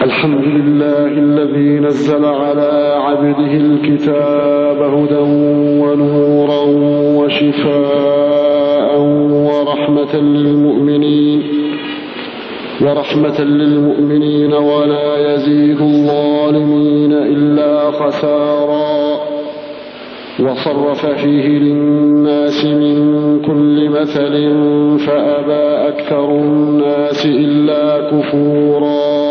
الحمد لله الذي نزل على عبده الكتاب هدى ونورا وشفاء ورحمة للمؤمنين ورحمة للمؤمنين ولا يزيد الظالمين إلا خسارا وصرف فيه للناس من كل مثل فأبى أكثر الناس إلا كفورا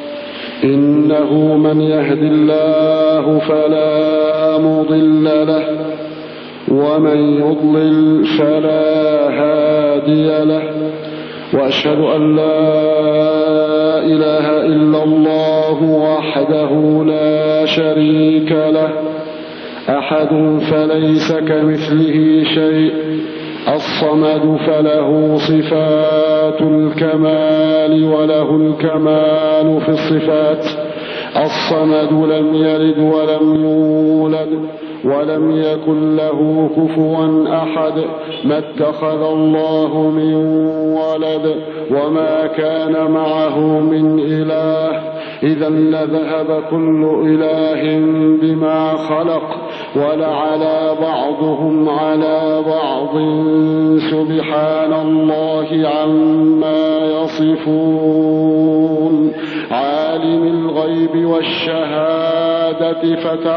إنه من يهد الله فلا مضل له ومن يضلل فلا هادي له وأشهد أن لا إله إلا الله وحده لا شريك له أحد فليس كمثله شيء الصمد فله صفات الكمال وله الكمال في الصفات الصمد لم يلد ولم يولد ولم يكن له كفوا أحد ما اتخذ الله من ولد وما كان معه من إله إذا لذهب كل إله بما خلق ولعلى بعضهم على بعض سبحان الله عما يصفون عالم الغيب والشهادة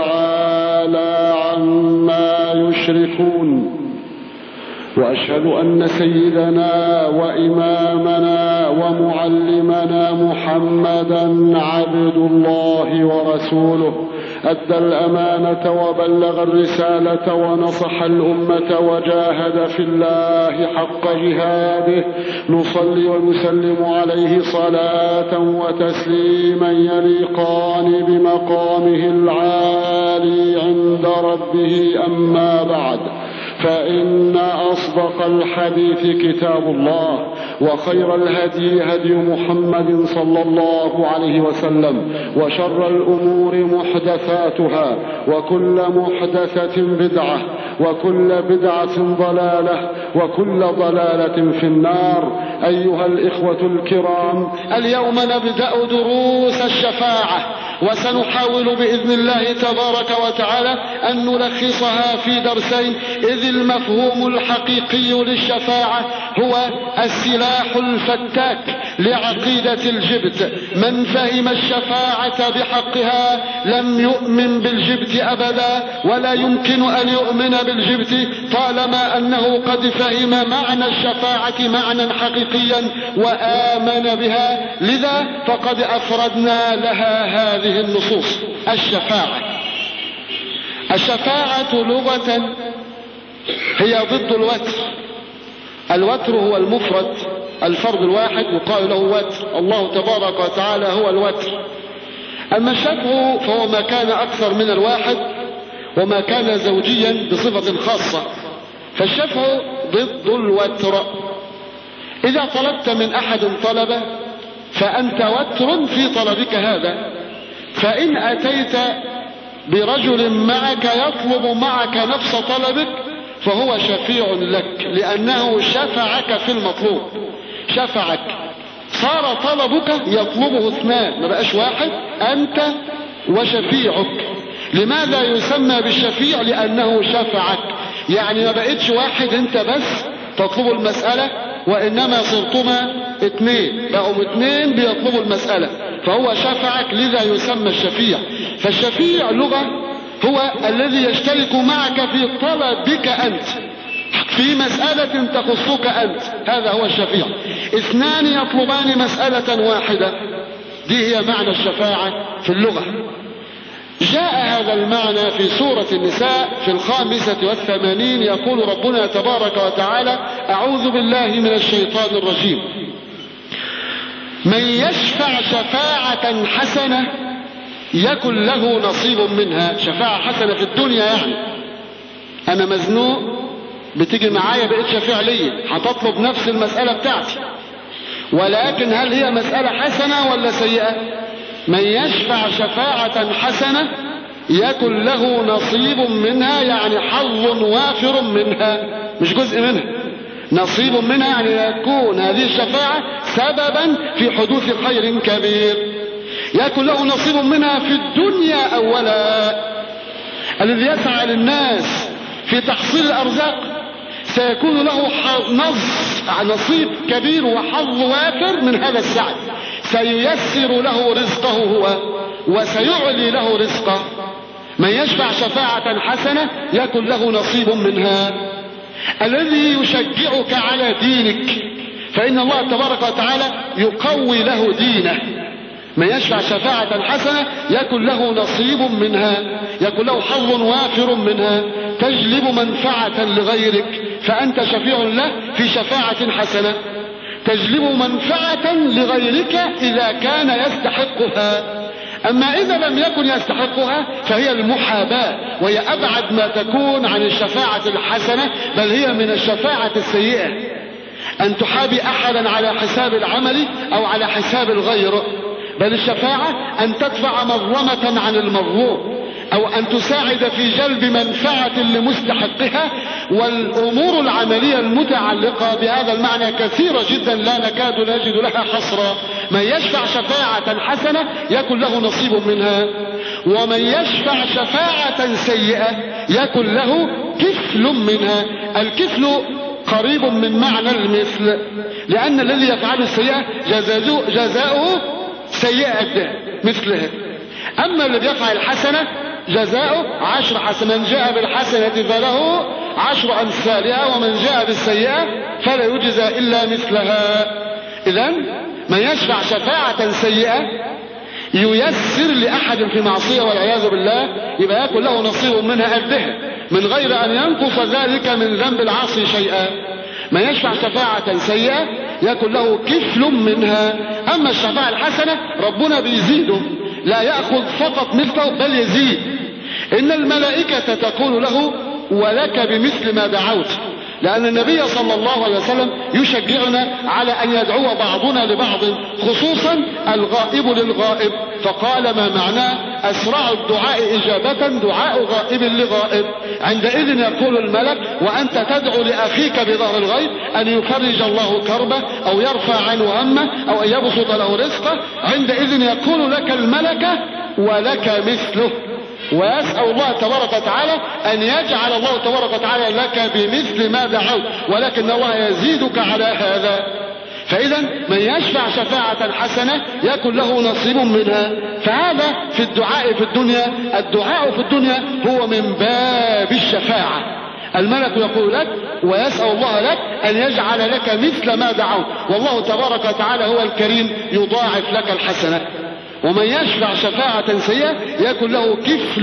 فتعالى عما يشركون واشهد ان سيدنا وامامنا ومعلمنا محمدا عبد الله ورسوله ادى الامانه وبلغ الرساله ونصح الامه وجاهد في الله حق جهاده نصلي ونسلم عليه صلاه وتسليما يليقان بمقامه العالي عند ربه اما بعد فإن أصدق الحديث كتاب الله وخير الهدي هدي محمد صلى الله عليه وسلم وشر الأمور محدثاتها وكل محدثة بدعة وكل بدعة ضلالة وكل ضلالة في النار أيها الإخوة الكرام اليوم نبدأ دروس الشفاعة وسنحاول بإذن الله تبارك وتعالى أن نلخصها في درسين إذ المفهوم الحقيقي للشفاعة هو السلاح الفتاك لعقيدة الجبت من فهم الشفاعة بحقها لم يؤمن بالجبت أبدا ولا يمكن أن يؤمن بالجبت طالما أنه قد فهم معنى الشفاعة معنى حقيقيا وآمن بها لذا فقد أفردنا لها هذه النصوص الشفاعة الشفاعة لغة هي ضد الوتر الوتر هو المفرد الفرد الواحد يقال له وتر الله تبارك وتعالى هو الوتر أما الشفع فهو ما كان أكثر من الواحد وما كان زوجيا بصفة خاصة فالشفع ضد الوتر إذا طلبت من أحد طلبه فأنت وتر في طلبك هذا فإن أتيت برجل معك يطلب معك نفس طلبك فهو شفيع لك لأنه شفعك في المطلوب شفعك صار طلبك يطلبه اثنان ما بقاش واحد أنت وشفيعك لماذا يسمى بالشفيع لأنه شفعك يعني ما بقتش واحد انت بس تطلب المسألة وإنما صرتما اثنين بقوا اثنين بيطلبوا المسألة فهو شفعك لذا يسمى الشفيع فالشفيع لغة هو الذي يشترك معك في طلبك أنت في مسألة تخصك أنت هذا هو الشفيع اثنان يطلبان مسألة واحدة دي هي معنى الشفاعة في اللغة جاء هذا المعنى في سورة النساء في الخامسة والثمانين يقول ربنا تبارك وتعالى أعوذ بالله من الشيطان الرجيم من يشفع شفاعة حسنة يكن له نصيب منها شفاعة حسنة في الدنيا يعني أنا مزنوق بتيجي معايا بقيت شفيع ليا هتطلب نفس المسألة بتاعتي ولكن هل هي مسألة حسنة ولا سيئة من يشفع شفاعة حسنة يكن له نصيب منها يعني حظ وافر منها مش جزء منها نصيب منها يعني يكون هذه الشفاعة سببا في حدوث خير كبير يكن له نصيب منها في الدنيا أولا الذي يسعى للناس في تحصيل الأرزاق سيكون له نص نصيب كبير وحظ وافر من هذا السعي سييسر له رزقه هو وسيعلي له رزقه من يشفع شفاعة حسنة يكن له نصيب منها الذي يشجعك على دينك فإن الله تبارك وتعالى يقوي له دينه من يشفع شفاعة حسنة يكن له نصيب منها يكن له حظ وافر منها تجلب منفعة لغيرك فأنت شفيع له في شفاعة حسنة تجلب منفعة لغيرك إذا كان يستحقها أما إذا لم يكن يستحقها فهي المحاباة وهي أبعد ما تكون عن الشفاعة الحسنة بل هي من الشفاعة السيئة أن تحابي أحدا على حساب العمل أو على حساب الغير بل الشفاعة أن تدفع مظلمة عن المظلوم أو أن تساعد في جلب منفعة لمستحقها والأمور العملية المتعلقة بهذا المعنى كثيرة جدا لا نكاد نجد لها حصرا من يشفع شفاعة حسنة يكن له نصيب منها ومن يشفع شفاعة سيئة يكن له كفل منها الكفل قريب من معنى المثل لأن الذي يفعل السيئة جزاؤه سيئة مثلها أما الذي يفعل الحسنة جزاؤه عشر حسنة من جاء بالحسنة فله عشر أمثالها ومن جاء بالسيئة فلا يجزى إلا مثلها إذا من يشفع شفاعة سيئة ييسر لأحد في معصية والعياذ بالله يبقى يكون له نصيب منها قدها من غير أن ينقص ذلك من ذنب العاصي شيئا من يشفع شفاعة سيئة يكون له كفل منها أما الشفاعة الحسنة ربنا بيزيده لا يأخذ فقط مثله بل يزيد إن الملائكة تقول له ولك بمثل ما دعوت لأن النبي صلى الله عليه وسلم يشجعنا على أن يدعو بعضنا لبعض خصوصا الغائب للغائب فقال ما معناه أسرع الدعاء إجابة دعاء غائب لغائب عندئذ يقول الملك وأنت تدعو لأخيك بظهر الغيب أن يفرج الله كربه أو يرفع عنه همه أو أن يبسط له رزقه عندئذ يقول لك الملكة ولك مثله ويسأل الله تبارك وتعالى أن يجعل الله تبارك وتعالى لك بمثل ما دعوت ولكن الله يزيدك على هذا فإذا من يشفع شفاعة حسنة يكن له نصيب منها فهذا في الدعاء في الدنيا الدعاء في الدنيا هو من باب الشفاعة الملك يقول لك ويسأل الله لك أن يجعل لك مثل ما دعوت والله تبارك وتعالى هو الكريم يضاعف لك الحسنة ومن يشفع شفاعة سيئة يكن له كفل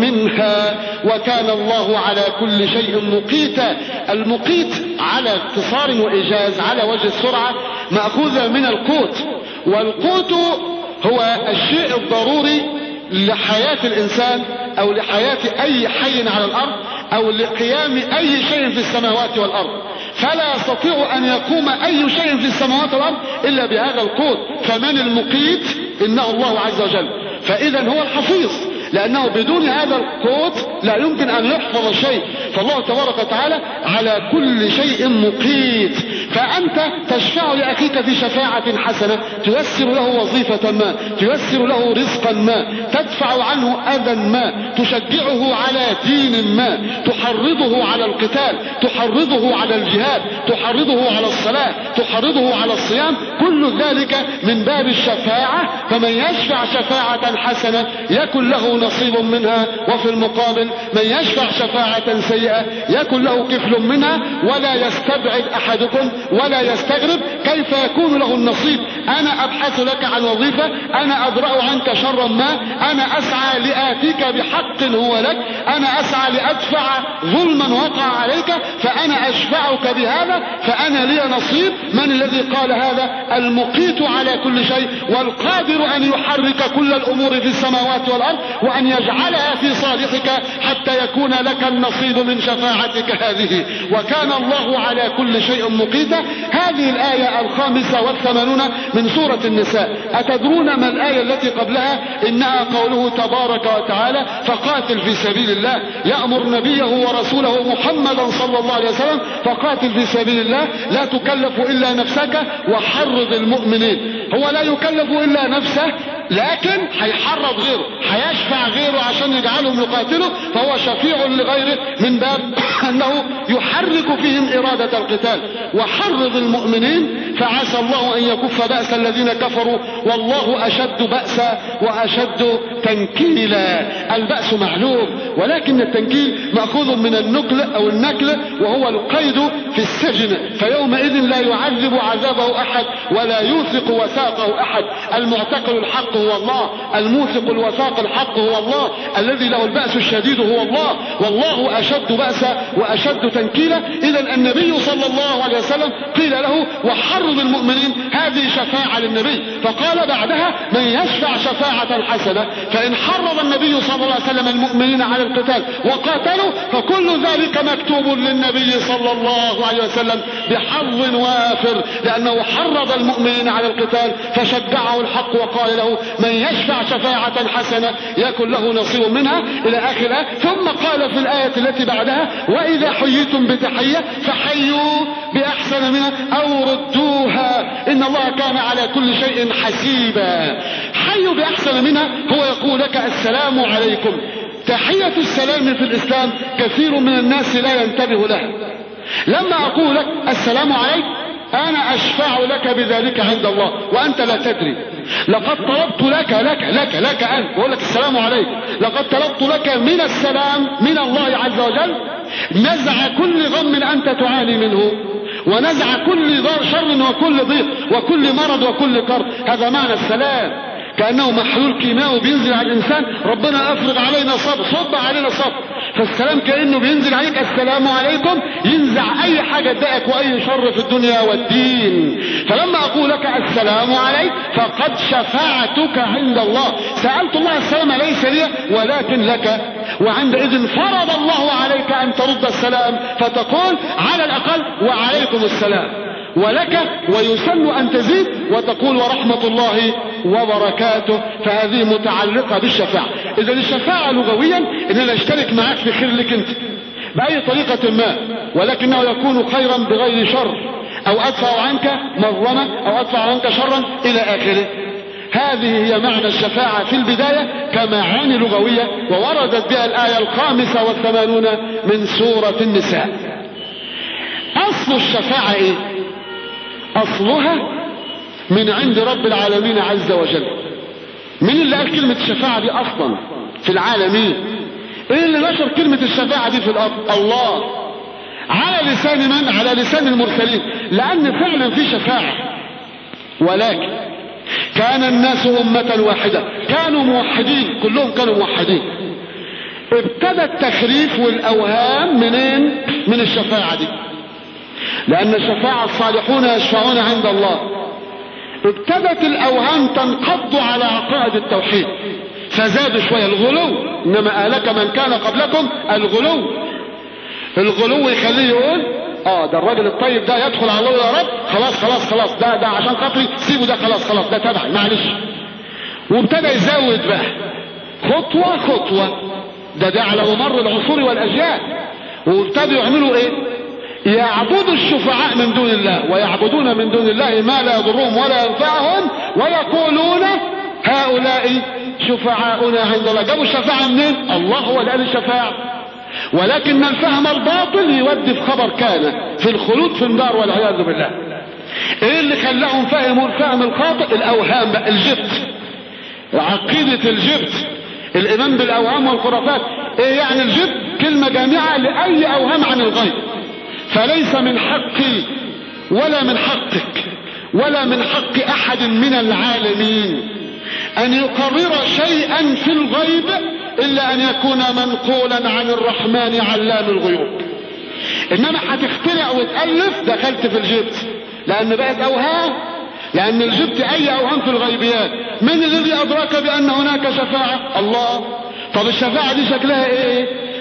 منها وكان الله على كل شيء مقيتا المقيت على اختصار وإجاز على وجه السرعة مأخوذة من القوت والقوت هو الشيء الضروري لحياة الإنسان أو لحياة أي حي على الأرض أو لقيام أي شيء في السماوات والأرض فلا يستطيع أن يقوم أي شيء في السماوات والأرض إلا بهذا القوت فمن المقيت إنه الله عز وجل فإذا هو الحفيظ لأنه بدون هذا القوت لا يمكن أن يحفظ شيء فالله تبارك وتعالى على كل شيء مقيت فأنت تشفع لأخيك في شفاعة حسنة تيسر له وظيفة ما تيسر له رزقا ما تدفع عنه أذى ما تشجعه على دين ما تحرضه على القتال تحرضه على الجهاد تحرضه على الصلاة تحرضه على الصيام كل ذلك من باب الشفاعة فمن يشفع شفاعة حسنة يكن له نصيب منها وفي المقابل من يشفع شفاعة سيئة يكن له كفل منها ولا يستبعد أحدكم ولا يستغرب كيف يكون له النصيب أنا أبحث لك عن وظيفة أنا أدرأ عنك شرا ما أنا أسعى لآتيك بحق هو لك أنا أسعى لأدفع ظلما وقع عليك فأنا أشفعك بهذا فأنا لي نصيب من الذي قال هذا المقيت على كل شيء والقادر أن يحرك كل الأمور في السماوات والأرض وأن يجعلها في صالحك حتى يكون لك النصيب من شفاعتك هذه وكان الله على كل شيء مقيتا هذه الآية الخامسة والثمانون من سورة النساء أتدرون ما الآية التي قبلها إنها قوله تبارك وتعالى فقاتل في سبيل الله يأمر نبيه ورسوله محمدا صلى الله عليه وسلم فقاتل في سبيل الله لا تكلف إلا نفسك وحرض المؤمنين هو لا يكلف إلا نفسه لكن هيحرض غيره هيشفع غيره عشان يجعلهم يقاتلوا فهو شفيع لغيره من باب انه يحرك فيهم ارادة القتال وحرض المؤمنين فعسى الله ان يكف بأس الذين كفروا والله اشد بأسا واشد تنكيلا البأس معلوم ولكن التنكيل مأخوذ من النكل او النكل وهو القيد في السجن فيومئذ لا يعذب عذابه احد ولا يوثق وثاقه احد المعتقل الحق هو الله الموثق الوثاق الحق هو الله الذي له البأس الشديد هو الله والله اشد بأسا واشد تنكيلا اذا النبي صلى الله عليه وسلم قيل له وحرض المؤمنين هذه شفاعة للنبي فقال بعدها من يشفع شفاعة حسنة فان حرض النبي صلى الله عليه وسلم المؤمنين على القتال وقاتلوا فكل ذلك مكتوب للنبي صلى الله عليه وسلم بحظ وافر لانه حرض المؤمنين على القتال فشجعه الحق وقال له من يشفع شفاعة حسنة يكن له نصيب منها الى اخرها ثم قال في الاية التي بعدها واذا حييتم بتحية فحيوا باحسن منها او ردوها ان الله كان على كل شيء حسيبا حيوا باحسن منها هو يقول لك السلام عليكم تحية السلام في الاسلام كثير من الناس لا ينتبه لها لما اقول لك السلام عليك انا اشفع لك بذلك عند الله وانت لا تدري لقد طلبت لك لك لك لك انت بقول لك السلام عليك لقد طلبت لك من السلام من الله عز وجل نزع كل غم انت تعاني منه ونزع كل شر وكل ضيق وكل مرض وكل كرب هذا معنى السلام كأنه محلول كيماوي بينزل على الإنسان ربنا أفرغ علينا صبر صب علينا صبر فالسلام كأنه بينزل عليك السلام عليكم ينزع أي حاجة تضايقك وأي شر في الدنيا والدين فلما أقول لك السلام عليك فقد شفاعتك عند الله سألت الله السلام ليس لي ولكن لك وعندئذ فرض الله عليك أن ترد السلام فتقول على الأقل وعليكم السلام ولك ويسن أن تزيد وتقول ورحمة الله وبركاته فهذه متعلقة بالشفاعة إذا الشفاعة لغويا إن أنا أشترك معك في خير لك أنت بأي طريقة ما ولكنه يكون خيرا بغير شر أو أدفع عنك مظلمة أو أدفع عنك شرا إلى آخره هذه هي معنى الشفاعة في البداية كمعاني لغوية ووردت بها الآية الخامسة والثمانون من سورة النساء أصل الشفاعة إيه اصلها من عند رب العالمين عز وجل مين اللي قال كلمة الشفاعة دي اصلا في العالمين ايه اللي نشر كلمة الشفاعة دي في الارض الله على لسان من على لسان المرسلين لان فعلا في شفاعة ولكن كان الناس امة واحدة كانوا موحدين كلهم كانوا موحدين ابتدى التخريف والاوهام منين من الشفاعة دي لأن الشفاعة الصالحون يشفعون عند الله ابتدت الأوهام تنقض على عقائد التوحيد فزاد شوية الغلو إنما أهلك من كان قبلكم الغلو الغلو يخليه يقول اه ده الراجل الطيب ده يدخل على الله يا رب خلاص خلاص خلاص ده ده عشان خاطري سيبه ده خلاص خلاص ده تبعي معلش وابتدى يزود بقى خطوة خطوة ده ده على ممر العصور والأجيال وابتدوا يعملوا ايه يعبدوا الشفعاء من دون الله ويعبدون من دون الله ما لا يضرهم ولا ينفعهم ويقولون هؤلاء شفعاؤنا عند الله جابوا الشفاعة منين الله هو اللي قال الشفاعة ولكن الفهم الباطل يودي في خبر كان في الخلود في النار والعياذ بالله ايه اللي خلاهم فهموا الفهم الخاطئ الاوهام بقى الجبت عقيدة الجبت الايمان بالاوهام والخرافات ايه يعني الجبت كلمة جامعة لاي اوهام عن الغيب فليس من حقي ولا من حقك ولا من حق احد من العالمين ان يقرر شيئا في الغيب الا ان يكون منقولا عن الرحمن علام الغيوب انما هتخترع وتألف دخلت في الجبت لان بقت اوهام لان الجبت اي اوهام في الغيبيات من الذي ادراك بان هناك شفاعة الله طب الشفاعة دي شكلها ايه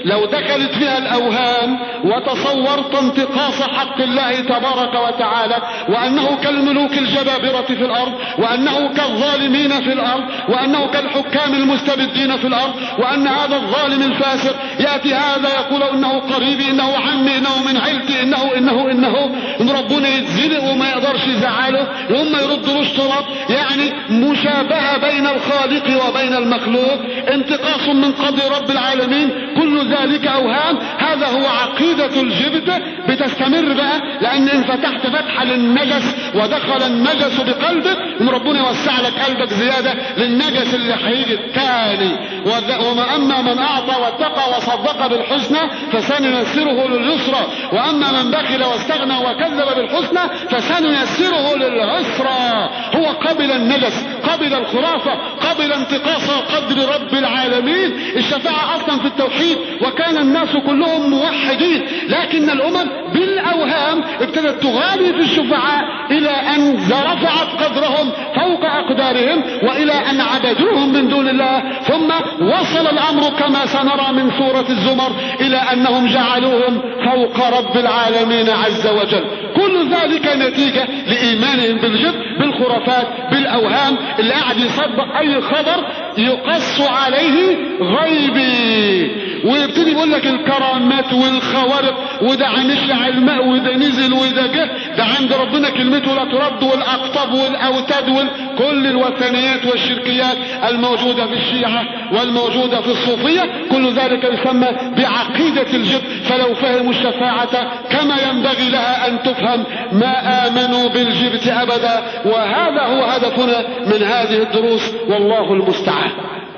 لو دخلت فيها الاوهام وتصورت انتقاص حق الله تبارك وتعالى وانه كالملوك الجبابرة في الارض وانه كالظالمين في الارض وانه كالحكام المستبدين في الارض وان هذا الظالم الفاسق ياتي هذا يقول انه قريبي انه عمي انه من عيلتي انه انه انه ان ربنا يتزنق وما يقدرش يزعله ثم يرد له اشتراط يعني مشابهة بين الخالق وبين المخلوق انتقاص من قدر رب العالمين كل ذلك اوهام هذا هو عقيدة الجبت بتستمر بقى لان ان فتحت فتحة للنجس ودخل النجس بقلبك ان ربنا يوسع لك قلبك زيادة للنجس اللي هيجي الثاني وما اما من اعطى واتقى وصدق بالحسنى فسنيسره لليسرى واما من بخل واستغنى وكذب بالحسنى فسنيسره للعسرى هو قبل النجس قبل الخرافة قبل انتقاص قدر رب العالمين الشفاعة اصلا في التوحيد وكان الناس كلهم موحدين لكن الامم بالاوهام ابتدت تغالي في الشفعاء الى ان رفعت قدرهم فوق اقدارهم والى ان عبدوهم من دون الله ثم وصل الامر كما سنرى من سورة الزمر الى انهم جعلوهم فوق رب العالمين عز وجل كل ذلك نتيجة لايمانهم بالجد بالخرافات بالاوهام اللي قاعد يصدق اي خبر يقص عليه غيبي ويبتدي يقول لك الكرامات والخوارق وده هنشع الماء وده نزل وده جه ده عند ربنا كلمته لا ترد والاقطاب والاوتاد وكل الوثنيات والشركيات الموجودة في الشيعة والموجودة في الصوفية كل ذلك يسمى بعقيدة الجب فلو فهموا الشفاعة كما ينبغي لها ان تفهم ما امنوا بالجبت ابدا وهذا هو هدفنا من هذه الدروس والله المستعان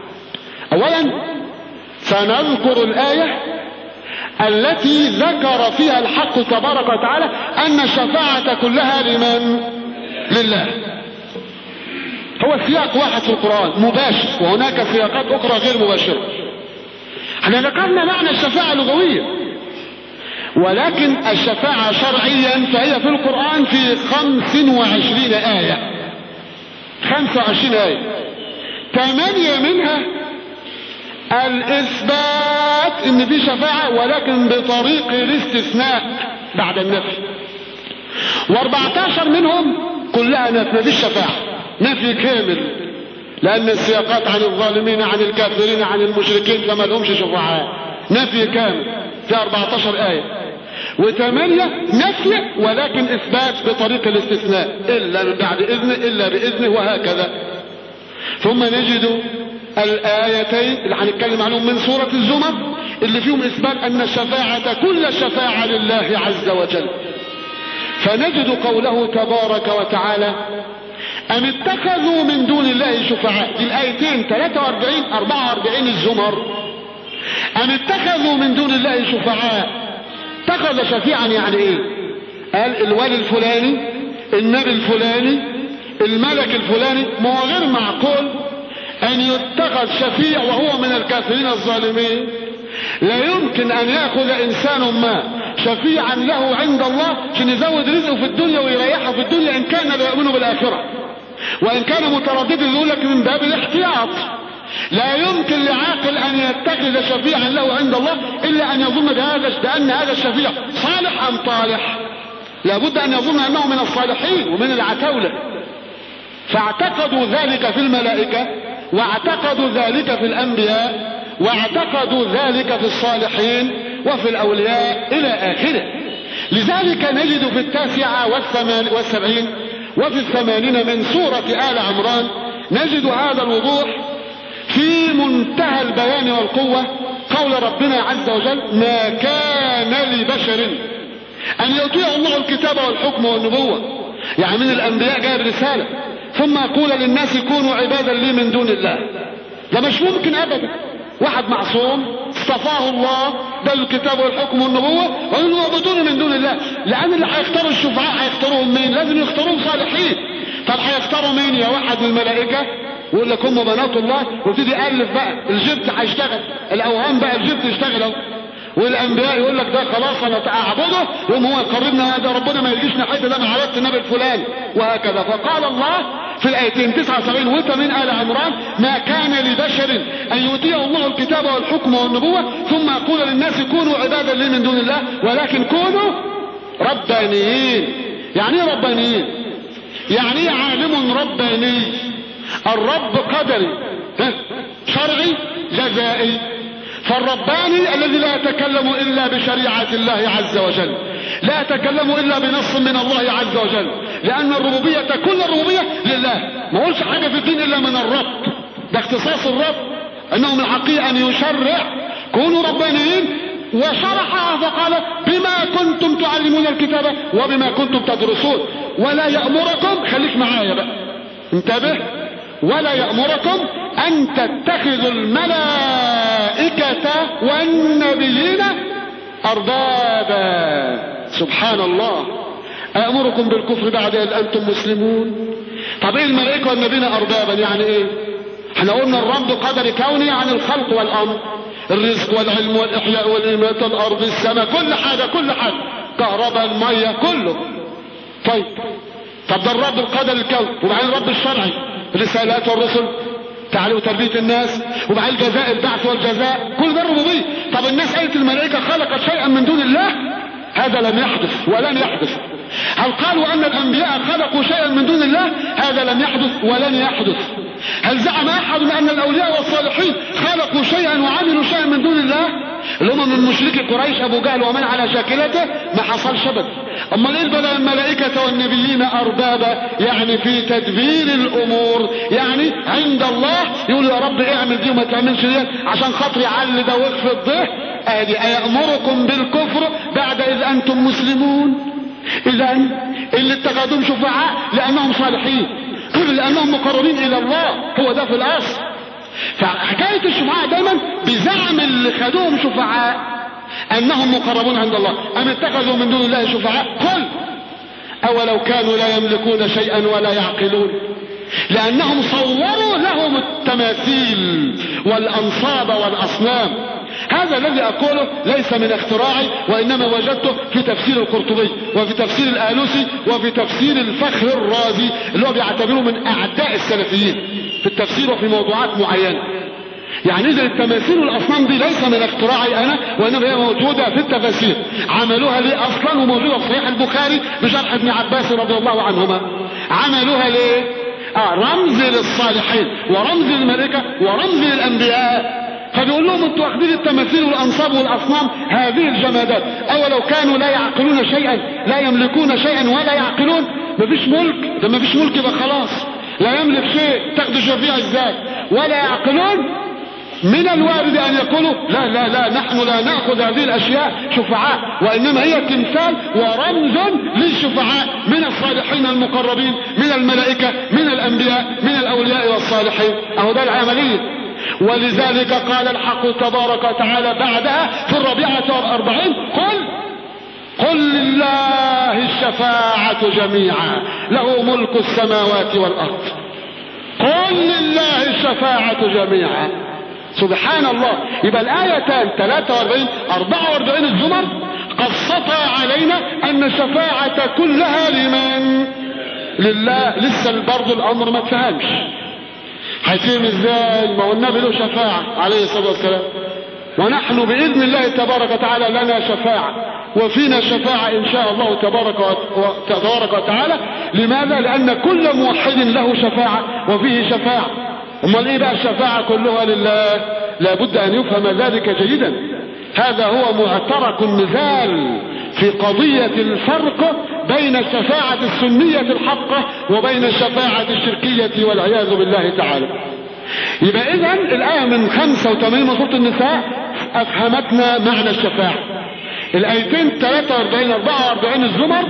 اولا سنذكر الآية التي ذكر فيها الحق تبارك وتعالى أن الشفاعة كلها لمن لله هو سياق واحد في القرآن مباشر وهناك سياقات أخرى غير مباشرة احنا ذكرنا معنى الشفاعة لغوية ولكن الشفاعة شرعيا فهي في القرآن في خمس وعشرين آية خمس وعشرين آية ثمانية منها الاثبات ان في شفاعة ولكن بطريق الاستثناء بعد النفي و14 منهم كلها نفي مفيش شفاعة نفي كامل لان السياقات عن الظالمين عن الكافرين عن المشركين فما لهمش شفاعة نفي كامل في 14 آية وثمانية نفي ولكن اثبات بطريق الاستثناء الا من بعد اذنه الا باذنه وهكذا ثم نجد الآيتين اللي هنتكلم عنهم من سورة الزمر اللي فيهم إثبات أن الشفاعة كل الشفاعة لله عز وجل فنجد قوله تبارك وتعالى أم اتخذوا من دون الله شفعاء دي الآيتين 43 44 الزمر أم اتخذوا من دون الله شفعاء اتخذ شفيعا يعني ايه قال الولي الفلاني النبي الفلاني الملك الفلاني ما هو غير معقول ان يتخذ شفيع وهو من الكافرين الظالمين لا يمكن ان ياخذ انسان ما شفيعا له عند الله عشان يزود رزقه في الدنيا ويريحه في الدنيا ان كان لا يؤمن بالاخره وان كان مترددا يقول لك من باب الاحتياط لا يمكن لعاقل ان يتخذ شفيعا له عند الله الا ان يظن بهذا بان هذا الشفيع صالح ام طالح لابد ان يظن انه من الصالحين ومن العتاوله فاعتقدوا ذلك في الملائكه واعتقدوا ذلك في الانبياء واعتقدوا ذلك في الصالحين وفي الاولياء الى اخره لذلك نجد في التاسعة والثمان والسبعين وفي الثمانين من سورة آل عمران نجد هذا الوضوح في منتهى البيان والقوة قول ربنا عز وجل ما كان لبشر أن يطيع الله الكتاب والحكم والنبوة يعني من الأنبياء جاء برسالة ثم يقول للناس كونوا عبادا لي من دون الله ده مش ممكن ابدا واحد معصوم اصطفاه الله ده الكتاب والحكم والنبوة وانه يعبدون من دون الله لان اللي هيختاروا الشفعاء هيختاروهم مين لازم يختاروهم صالحين طب هيختاروا مين يا واحد من الملائكة يقول لك هم بنات الله ويبتدي يالف بقى الجبت هيشتغل الاوهام بقى الجبت يشتغل اهو والانبياء يقول لك ده خلاص انا اعبده يقوم هو يقربنا ده ربنا ما يجيش ناحيته ده انا عرفت النبي الفلاني وهكذا فقال الله في الآيتين 79 و 80 آل عمران ما كان لبشر أن يؤتيه الله الكتاب والحكم والنبوة ثم يقول للناس كونوا عبادا لي من دون الله ولكن كونوا ربانيين يعني ايه ربانيين يعني ايه عالم رباني الرب قدري شرعي جزائي فالرباني الذي لا يتكلم إلا بشريعة الله عز وجل لا يتكلم إلا بنص من الله عز وجل لأن الربوبية كل الربوبية لله ما قولش حاجة في الدين إلا من الرب ده اختصاص الرب أنه من حقه أن يشرع كونوا ربانيين وشرحها فقال بما كنتم تعلمون الكتاب وبما كنتم تدرسون ولا يأمركم خليك معايا بقى انتبه ولا يأمركم أن تتخذوا الملائكة والنبيين أربابا سبحان الله أأمركم بالكفر بعد أن أنتم مسلمون طب إيه الملائكة والنبيين أربابا يعني إيه احنا قلنا الرب قدر كوني عن الخلق والأمر الرزق والعلم والإحياء والإماتة الأرض السماء كل حاجة كل حاجة كهرباء المية كله طيب طب ده الرب القدر الكون وبعدين الرب الشرعي الرسالات والرسل تعالوا تربية الناس وبعدين الجزاء البعث والجزاء كل ده الربوبية طب الناس قالت الملائكة خلقت شيئا من دون الله هذا لم يحدث ولن يحدث هل قالوا ان الانبياء خلقوا شيئا من دون الله هذا لم يحدث ولن يحدث هل زعم احد ان الاولياء والصالحين خلقوا شيئا وعملوا شيئا من دون الله الامم من مشركي قريش ابو جهل ومن على شاكلته ما حصلش ابدا اما ايه بقى الملائكه والنبيين اربابا يعني في تدبير الامور يعني عند الله يقول يا رب اعمل دي وما تعملش دي عشان خاطر يعلي ده ويخفض ده ادي ايامركم بالكفر بعد اذ انتم مسلمون اذا اللي اتخذوهم شفعاء لانهم صالحين لانهم مقربين الى الله هو ده في الاصل فحكاية الشفعاء دايما بزعم اللي خدوهم شفعاء انهم مقربون عند الله ام اتخذوا من دون الله شفعاء قل اولو كانوا لا يملكون شيئا ولا يعقلون لانهم صوروا لهم التماثيل والانصاب والاصنام هذا الذي اقوله ليس من اختراعي وانما وجدته في تفسير القرطبي وفي تفسير الالوسي وفي تفسير الفخر الرازي اللي هو بيعتبره من اعداء السلفيين في التفسير وفي موضوعات معينة يعني اذا التماثيل والاصنام دي ليس من اختراعي انا وانما هي موجودة في التفاسير عملوها ليه اصلا وموجودة في صحيح البخاري بشرح ابن عباس رضي الله عنهما عملوها ليه اه رمز للصالحين ورمز للملائكة ورمز للانبياء فبيقول لهم انتوا واخدين التماثيل والانصاب والاصنام هذه الجمادات اولو كانوا لا يعقلون شيئا لا يملكون شيئا ولا يعقلون مفيش ملك ده مفيش ملك يبقى خلاص لا يملك شيء تاخدوا شفيع ازاي ولا يعقلون من الوارد ان يقولوا لا لا لا نحن لا ناخذ هذه الاشياء شفعاء وانما هي تمثال ورمز للشفعاء من الصالحين المقربين من الملائكه من الانبياء من الاولياء والصالحين اهو ده العمليه ولذلك قال الحق تبارك وتعالى بعدها في الربيعة والأربعين قل قل لله الشفاعة جميعا له ملك السماوات والأرض قل لله الشفاعة جميعا سبحان الله يبقى الآيتان 43 44 الزمر قصتا علينا أن الشفاعة كلها لمن لله لسه برضه الأمر ما تفهمش هيتم ازاي ما هو النبي له شفاعة عليه الصلاة والسلام ونحن بإذن الله تبارك وتعالى لنا شفاعة وفينا شفاعة إن شاء الله تبارك, تبارك وتعالى لماذا؟ لأن كل موحد له شفاعة وفيه شفاعة امال ايه بقى الشفاعة كلها لله لابد أن يفهم ذلك جيدا هذا هو معترك النزال في قضية الفرق بين الشفاعة السنية الحقة وبين الشفاعة الشركية والعياذ بالله تعالى يبقى اذا الآية من 85 من سورة النساء أفهمتنا معنى الشفاعة الآيتين 43 44 الزمر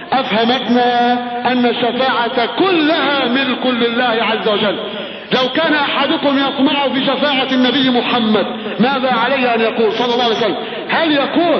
أفهمتنا أن الشفاعة كلها ملك لله عز وجل لو كان أحدكم يطمع في شفاعة النبي محمد ماذا عليه أن يقول صلى الله عليه وسلم هل يقول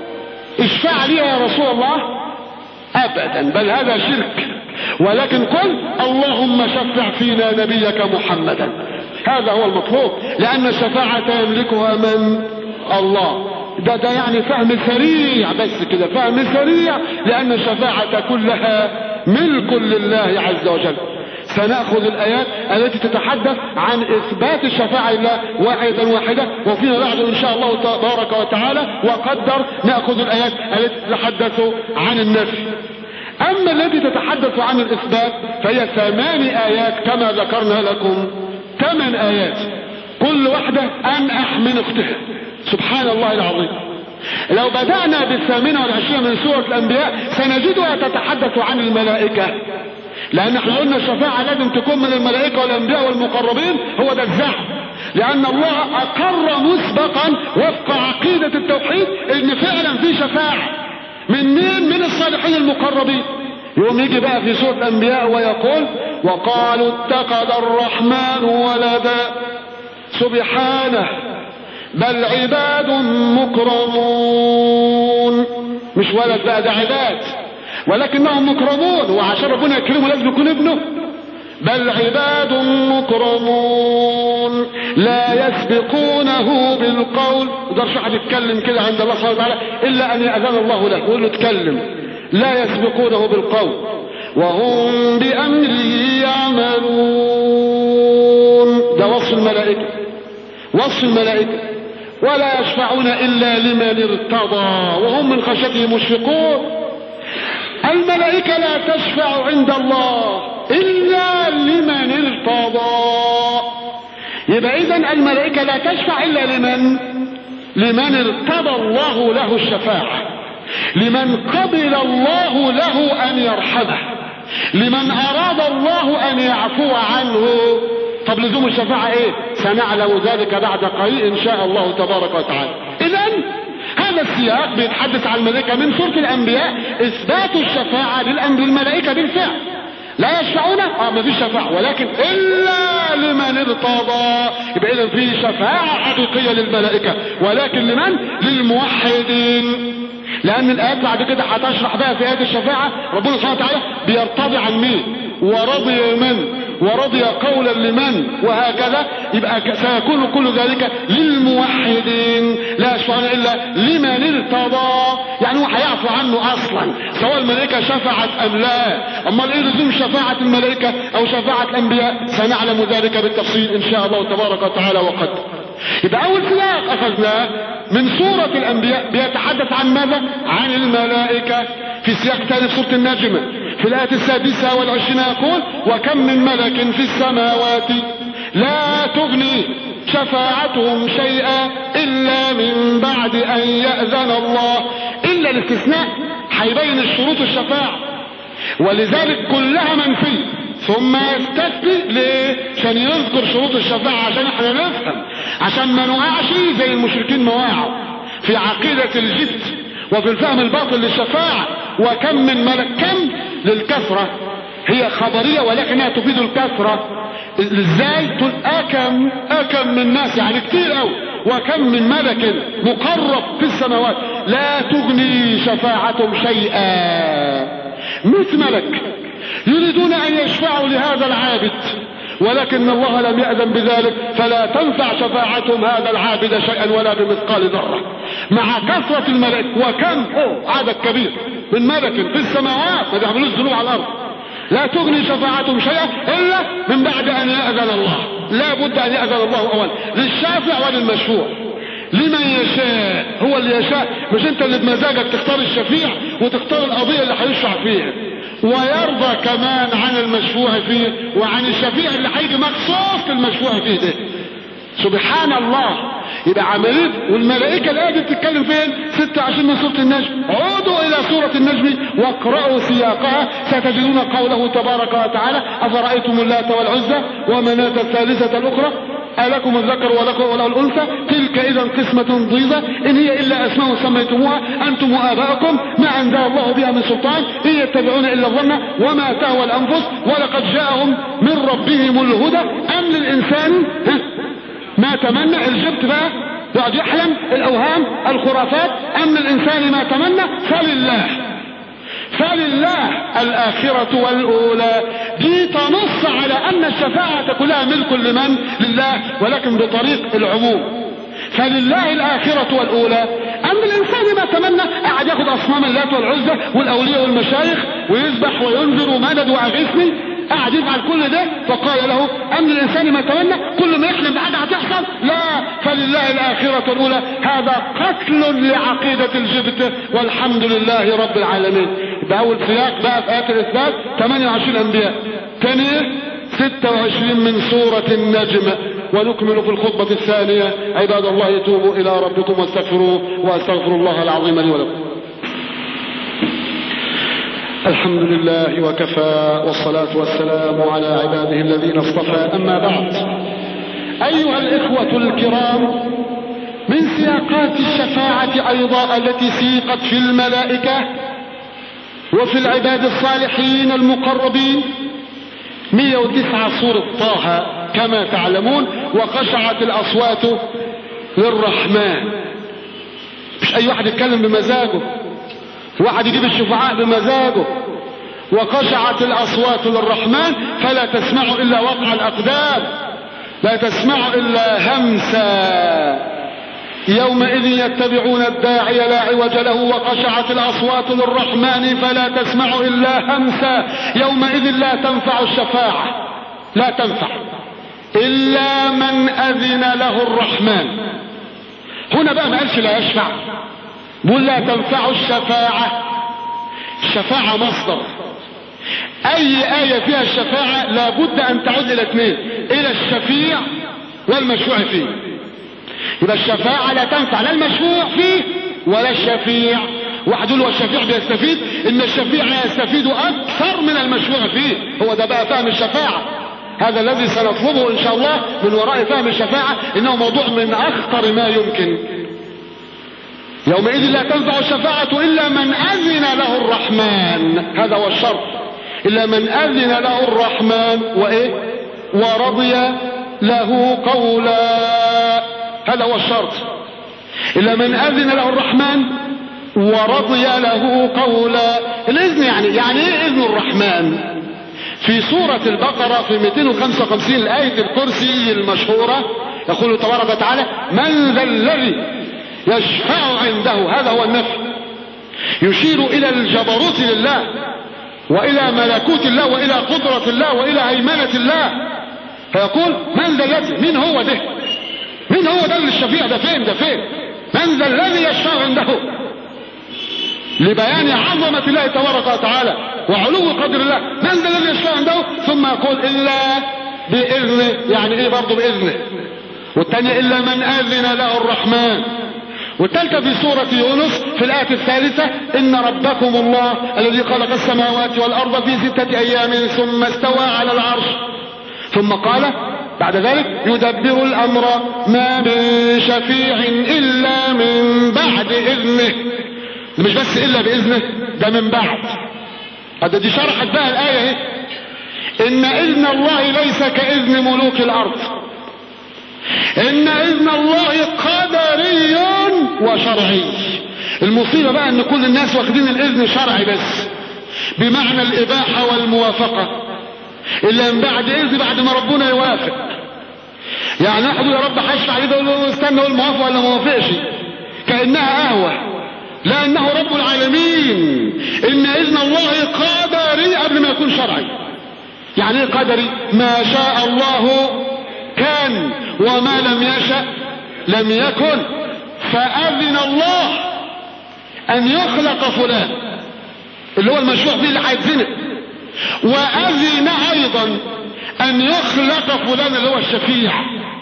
اشفع لي يا رسول الله ابدا بل هذا شرك ولكن قل اللهم شفع فينا نبيك محمدا هذا هو المطلوب لان الشفاعة يملكها من الله ده ده يعني فهم سريع بس كده فهم سريع لان الشفاعة كلها ملك لله عز وجل سنأخذ الآيات التي تتحدث عن إثبات الشفاعة لله واحدة واحدة وفيما بعد إن شاء الله تبارك وتعالى وقدر نأخذ الآيات التي تتحدث عن النفي أما التي تتحدث عن الإثبات فهي ثمان آيات كما ذكرنا لكم ثمان آيات كل واحدة أنأح من اختها سبحان الله العظيم لو بدأنا بالثامنة والعشرين من سورة الأنبياء سنجدها تتحدث عن الملائكة لأن احنا قلنا الشفاعة لازم تكون من الملائكة والأنبياء والمقربين هو ده الزعم لأن الله أقر مسبقا وفق عقيدة التوحيد إن فعلا في شفاعة من مين؟ من الصالحين المقربين يوم يجي بقى في سورة الأنبياء ويقول وقالوا اتخذ الرحمن ولدا سبحانه بل عباد مكرمون مش ولد بقى ده عباد ولكنهم مكرمون وعشان ربنا يكرمه لازم يكون ابنه بل عباد مكرمون لا يسبقونه بالقول مقدرش حد يتكلم كده عند الله سبحانه وتعالى الا ان ياذن الله له يقول له اتكلم لا يسبقونه بالقول وهم بامره يعملون ده وصف الملائكه وصف الملائكه ولا يشفعون الا لمن ارتضى وهم من خشيته مشفقون الملائكه لا تشفع عند الله الا لمن ارتضى يبقى اذا الملائكه لا تشفع الا لمن لمن ارتضى الله له الشفاعه لمن قبل الله له ان يرحمه لمن اراد الله ان يعفو عنه طب لزوم الشفاعة ايه سنعلم ذلك بعد قليل ان شاء الله تبارك وتعالى اذا هذا السياق بيتحدث عن الملائكة من سورة الانبياء اثبات الشفاعة للملائكة بالفعل لا يشفعون اه ما فيش شفاعة ولكن الا لمن ارتضى يبقى اذا في شفاعة حقيقية للملائكة ولكن لمن للموحدين لان الايات بعد كده هتشرح بقى في ايات الشفاعة ربنا سبحانه وتعالى بيرتضي عن مين ورضي من ورضي قولا لمن وهكذا يبقى سيكون كل ذلك للموحدين لا يشفعون الا لمن ارتضى يعني هو هيعفو عنه اصلا سواء الملائكه شفعت ام لا اما ايه لزوم شفاعه الملائكه او شفاعه الانبياء سنعلم ذلك بالتفصيل ان شاء الله تبارك وتعالى وقد يبقى اول سياق اخذناه من سورة الانبياء بيتحدث عن ماذا عن الملائكة في سياق ثاني في سورة النجمة في الآية السادسة والعشرين يقول وكم من ملك في السماوات لا تغني شفاعتهم شيئا إلا من بعد أن يأذن الله إلا الاستثناء هيبين الشروط الشفاعة ولذلك كلها منفية ثم يستثني ليه عشان يذكر شروط الشفاعة عشان احنا نفهم عشان ما نقعش زي المشركين ما وقعوا في عقيدة الجبت وفي الفهم الباطل للشفاعة وكم من ملك كم للكثرة هي خبرية ولكنها تفيد الكثرة ازاي تقول اكم اكم من ناس يعني كتير قوي وكم من ملك مقرب في السماوات لا تغني شفاعتهم شيئا مثل ملك يريدون ان يشفعوا لهذا العابد ولكن الله لم يأذن بذلك فلا تنفع شفاعتهم هذا العابد شيئا ولا بمثقال ذرة مع كثرة الملائكة وكم عدد كبير من ملك في السماوات ما بيعملوش ذنوب على الأرض لا تغني شفاعتهم شيئا إلا من بعد أن يأذن الله لا بد أن يأذن الله أولا للشافع وللمشفوع لمن يشاء هو اللي يشاء مش انت اللي بمزاجك تختار الشفيع وتختار القضية اللي هيشفع فيها ويرضى كمان عن المشفوع فيه وعن الشفيع اللي هيجي مخصوص المشفوع فيه ده سبحان الله يبقى عملية والملائكة الآية دي بتتكلم فين 26 من سورة النجم عودوا إلى سورة النجم واقرأوا سياقها ستجدون قوله تبارك وتعالى أفرأيتم اللات والعزى ومناة الثالثة الأخرى ألكم الذكر ولكم وله الأنثى تلك إذا قسمة ضيزة إن هي إلا أسماء سميتموها أنتم وآباؤكم ما أنزل الله بها من سلطان إن يتبعون إلا الظن وما تهوى الأنفس ولقد جاءهم من ربهم الهدى أم للإنسان ما تمنى الجبت بقى يقعد يحلم الأوهام الخرافات أم للإنسان ما تمنى فلله فلله الآخرة والأولى دي تنص على أن الشفاعة كلها ملك لمن لله ولكن بطريق العموم فلله الآخرة والأولى أما الإنسان ما تمنى قاعد ياخد أصنام اللات والعزة والأولياء والمشايخ ويذبح وينذر ومدد وأغثني قاعد يفعل كل ده فقال له أم الإنسان ما تمنى كل ما يحلم بحاجة هتحصل لا فلله الآخرة الأولى هذا قتل لعقيدة الجبت والحمد لله رب العالمين ده أول سياق بقى في آيات الإثبات 28 أنبياء ثانية 26 من سورة النجم ونكمل في الخطبة الثانية عباد الله توبوا إلى ربكم واستغفروه وأستغفر الله العظيم لي ولكم الحمد لله وكفى والصلاة والسلام على عباده الذين اصطفى أما بعد أيها الإخوة الكرام من سياقات الشفاعة أيضا التي سيقت في الملائكة وفي العباد الصالحين المقربين 109 سورة طه كما تعلمون وخشعت الأصوات للرحمن مش أي واحد يتكلم بمزاجه واحد يجيب الشفعاء بمزاجه وخشعت الأصوات للرحمن فلا تسمع إلا وقع الأقدام لا تسمع إلا همسا يومئذ يتبعون الداعي لا عوج له وخشعت الأصوات للرحمن فلا تسمع إلا همسا يومئذ لا تنفع الشفاعة لا تنفع إلا من أذن له الرحمن هنا بقى ما قالش لا يشفع بقول لا تنفع الشفاعة الشفاعة مصدر اي آية فيها الشفاعة لابد ان تعود الى اثنين الى الشفيع والمشفوع فيه يبقى الشفاعة لا تنفع لا المشفوع فيه ولا الشفيع واحد يقول الشفيع بيستفيد ان الشفيع يستفيد اكثر من المشفوع فيه هو ده بقى فهم الشفاعة هذا الذي سنطلبه ان شاء الله من وراء فهم الشفاعة انه موضوع من اخطر ما يمكن يومئذ لا تنفع الشفاعة إلا من أذن له الرحمن هذا هو الشرط إلا من أذن له الرحمن وإيه ورضي له قولا هذا هو الشرط إلا من أذن له الرحمن ورضي له قولا الإذن يعني يعني إيه إذن الرحمن في سورة البقرة في 255 الآية الكرسي المشهورة يقول تبارك وتعالى من ذا الذي يشفع عنده هذا هو النفي يشير الى الجبروت لله والى ملكوت الله والى قدرة الله والى هيمنة الله فيقول من ذا الذي من هو ده من هو ده الشفيع ده فين ده فين من ذا الذي يشفع عنده لبيان عظمة الله تبارك وتعالى وعلو قدر الله من ذا الذي يشفع عنده ثم يقول إلا بإذنه يعني إيه برضه بإذنه والثانية إلا من أذن له الرحمن والثالثة في سورة يونس في الآية الثالثة إن ربكم الله الذي خلق السماوات والأرض في ستة أيام ثم استوى على العرش ثم قال بعد ذلك يدبر الأمر ما من شفيع إلا من بعد إذنه مش بس إلا بإذنه ده من بعد هذا دي شرحت بقى الآية اهي إن إذن الله ليس كإذن ملوك الأرض إن إذن الله قدري وشرعي المصيبة بقى ان كل الناس واخدين الاذن شرعي بس بمعنى الاباحة والموافقة الا من بعد اذن بعد ما ربنا يوافق يعني احد يا رب هشفع عليه يقول له استنى اقول موافق ولا موافقش كانها قهوه لانه رب العالمين ان اذن الله قدري قبل ما يكون شرعي يعني ايه قدري ما شاء الله كان وما لم يشأ لم يكن فأذن الله أن يخلق فلان اللي هو المشروع فيه اللي هيتزنق وأذن أيضا أن يخلق فلان اللي هو الشفيع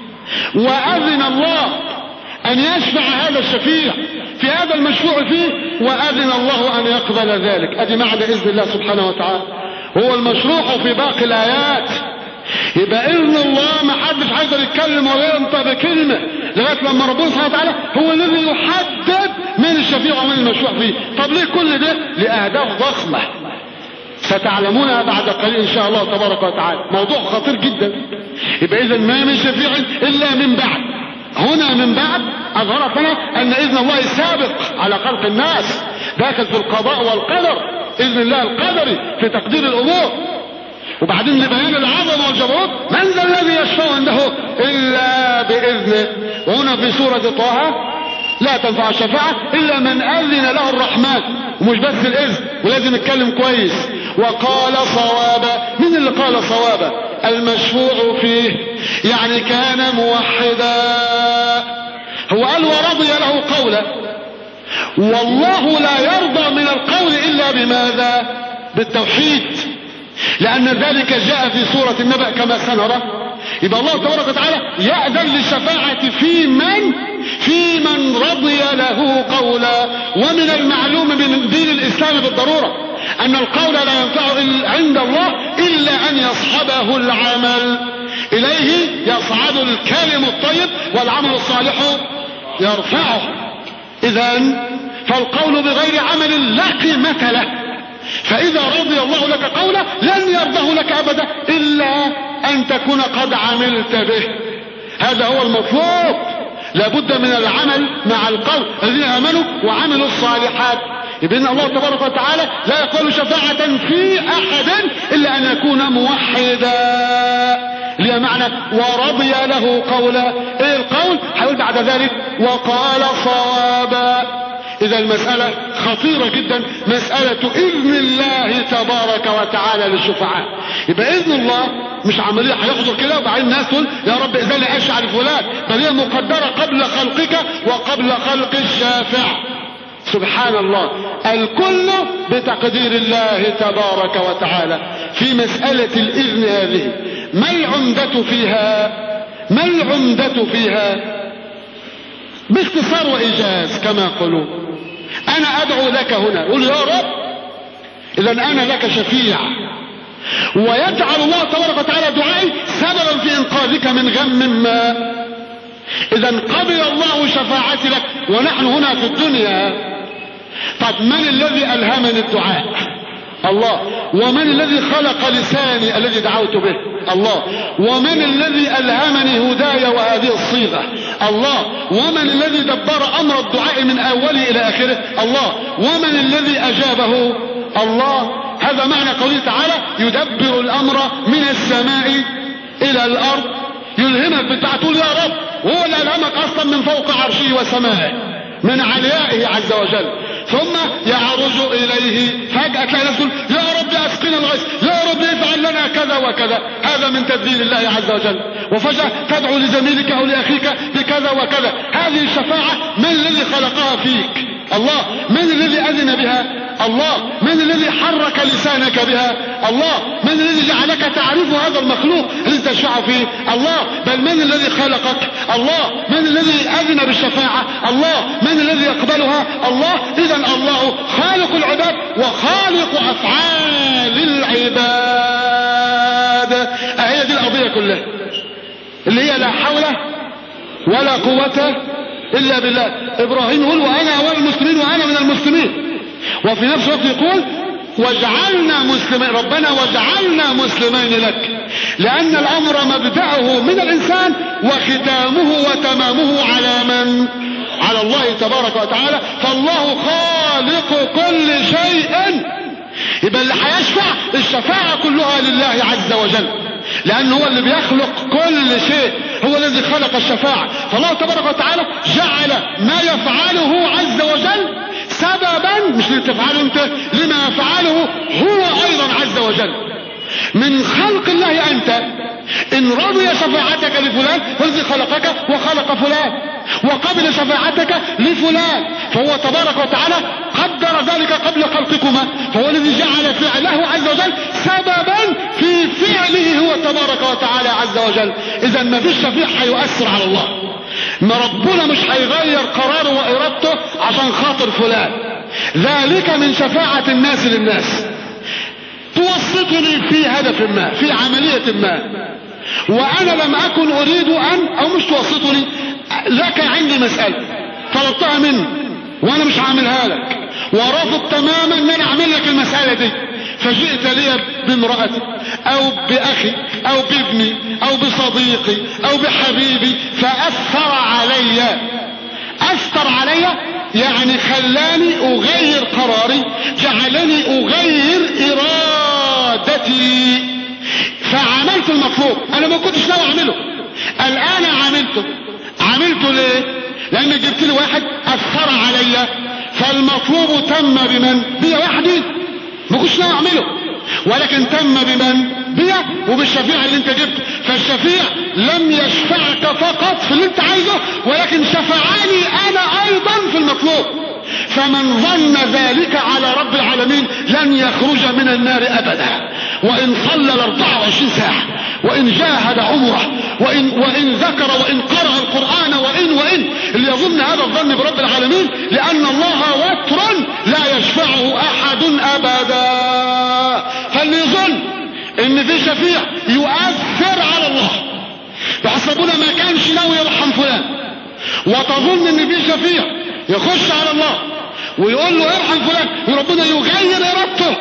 وأذن الله أن يشفع هذا الشفيع في هذا المشروع فيه وأذن الله أن يقبل ذلك أدي معنى إذن الله سبحانه وتعالى هو المشروع في باقي الآيات يبقى إذن الله ما حدش هيقدر يتكلم ولا ينطق بكلمة لغاية لما ربنا سبحانه وتعالى هو الذي يحدد من الشفيع ومن المشروع فيه طب ليه كل ده لأهداف ضخمة ستعلمونها بعد قليل إن شاء الله تبارك وتعالى موضوع خطير جدا يبقى إذا ما من شفيع إلا من بعد هنا من بعد أظهرت لنا أن إذن الله سابق على خلق الناس داخل في القضاء والقدر إذن الله القدري في تقدير الأمور وبعدين لبيان العظمه والجبروت من ذا الذي يشفع عنده الا باذنه وهنا في سوره طه لا تنفع الشفاعة إلا من أذن له الرحمن ومش بس الإذن ولازم يتكلم كويس وقال صوابا من اللي قال صوابا المشفوع فيه يعني كان موحدا هو قال ورضي له قولا والله لا يرضى من القول إلا بماذا بالتوحيد لأن ذلك جاء في سورة النبأ كما سنرى يبقى الله تبارك وتعالى يأذن للشفاعة في من في من رضي له قولا ومن المعلوم من دين الإسلام بالضرورة أن القول لا ينفع عند الله إلا أن يصحبه العمل إليه يصعد الكلم الطيب والعمل الصالح يرفعه إذا فالقول بغير عمل لا قيمة له فإذا رضي الله لك قولا لن يرضه لك أبدا إلا أن تكون قد عملت به هذا هو المطلوب لابد من العمل مع القول الذين آمنوا وعملوا الصالحات بأن الله تبارك وتعالى لا يقول شفاعة في أحد إلا أن يكون موحدا ليه معنى ورضي له قولا ايه القول هيقول بعد ذلك وقال صوابا اذا المسألة خطيرة جدا مسألة اذن الله تبارك وتعالى للشفعاء يبقى اذن الله مش عملية هيحضر كده وبعدين الناس تقول يا رب اذن لي اشعر فلان بل هي مقدرة قبل خلقك وقبل خلق الشافع سبحان الله الكل بتقدير الله تبارك وتعالى في مسألة الإذن هذه ما العمدة فيها ما العمدة فيها باختصار وإيجاز كما يقولون أنا أدعو لك هنا قل يا رب إذا أنا لك شفيع ويجعل الله تبارك وتعالى دعائي سببا في إنقاذك من غم ما إذا قبل الله شفاعتي لك ونحن هنا في الدنيا طب من الذي ألهمني الدعاء الله ومن الذي خلق لساني الذي دعوت به الله ومن الذي ألهمني هدايا وهذه الصيغة الله ومن الذي دبر أمر الدعاء من أوله إلى آخره الله ومن الذي أجابه الله هذا معنى قوله تعالى يدبر الأمر من السماء إلى الأرض يلهمك بتاع تقول يا رب هو اللي ألهمك أصلا من فوق عرشه وسمائه من عليائه عز وجل ثم يعرج إليه فجأة تلاقي نفسه يا رب أسقنا الغيث يا رب افعل لنا كذا وكذا هذا من تدبير الله عز وجل وفجأة تدعو لزميلك أو لأخيك بكذا وكذا هذه الشفاعة من الذي خلقها فيك الله من الذي أذن بها الله من الذي حرك لسانك بها الله من الذي جعلك تعرف هذا المخلوق الذي تشفع فيه الله بل من الذي خلقك الله من الذي أذن بالشفاعة الله من الذي يقبلها الله إذا الله خالق العباد وخالق أفعال العباد أهي دي القضية كلها اللي هي لا حول ولا قوة إلا بالله إبراهيم يقول وأنا أول المسلمين وأنا من المسلمين وفي نفس الوقت يقول واجعلنا مسلمين ربنا واجعلنا مسلمين لك لأن الأمر مبدأه من الإنسان وختامه وتمامه على من على الله تبارك وتعالى فالله خالق كل شيء يبقى اللي هيشفع الشفاعة كلها لله عز وجل لأنه هو اللي بيخلق كل شيء هو الذي خلق الشفاعة فالله تبارك وتعالى جعل ما يفعله عز وجل سببا مش لتفعله انت لما يفعله هو ايضا عز وجل من خلق الله انت ان رضي شفاعتك لفلان والذي خلقك وخلق فلان وقبل شفاعتك لفلان فهو تبارك وتعالى قدر ذلك قبل خلقكما فهو الذي جعل فعله عز وجل سببا في فعله هو تبارك وتعالى عز وجل اذا ما فيش شفيع هيؤثر على الله ما ربنا مش هيغير قراره وارادته عشان خاطر فلان ذلك من شفاعة الناس للناس توسطني في هدف ما في عملية ما وانا لم اكن اريد ان او مش توسطني لك عندي مسألة طلبتها مني وانا مش هعملها لك ورافض تماما ان انا اعمل لك المسألة دي فجئت لي بامرأتي او باخي او بابني او بصديقي او بحبيبي فاثر علي اثر علي يعني خلاني اغير قراري جعلني اغير ارادتي فعملت المطلوب انا ما كنتش ناوي اعمله الان عملته عملته ليه لان جبت لي واحد اثر عليا فالمطلوب تم بمن بي وحدي ما كنتش ناوي اعمله ولكن تم بمن بي وبالشفيع اللي انت جبته فالشفيع لم يشفعك فقط في اللي انت عايزه ولكن شفعني انا ايضا في المطلوب فمن ظن ذلك على رب العالمين لن يخرج من النار ابدا وان صلى 24 ساعه وان جاهد عمره وان وان ذكر وان قرأ القرآن وان وان اللي يظن هذا الظن برب العالمين لان الله وتر لا يشفعه احد ابدا فاللي يظن ان في شفيع يؤثر على الله بحسبنا ما كانش ناوي يرحم فلان وتظن ان في شفيع يخش على الله ويقول له ارحم فلان وربنا يغير ارادته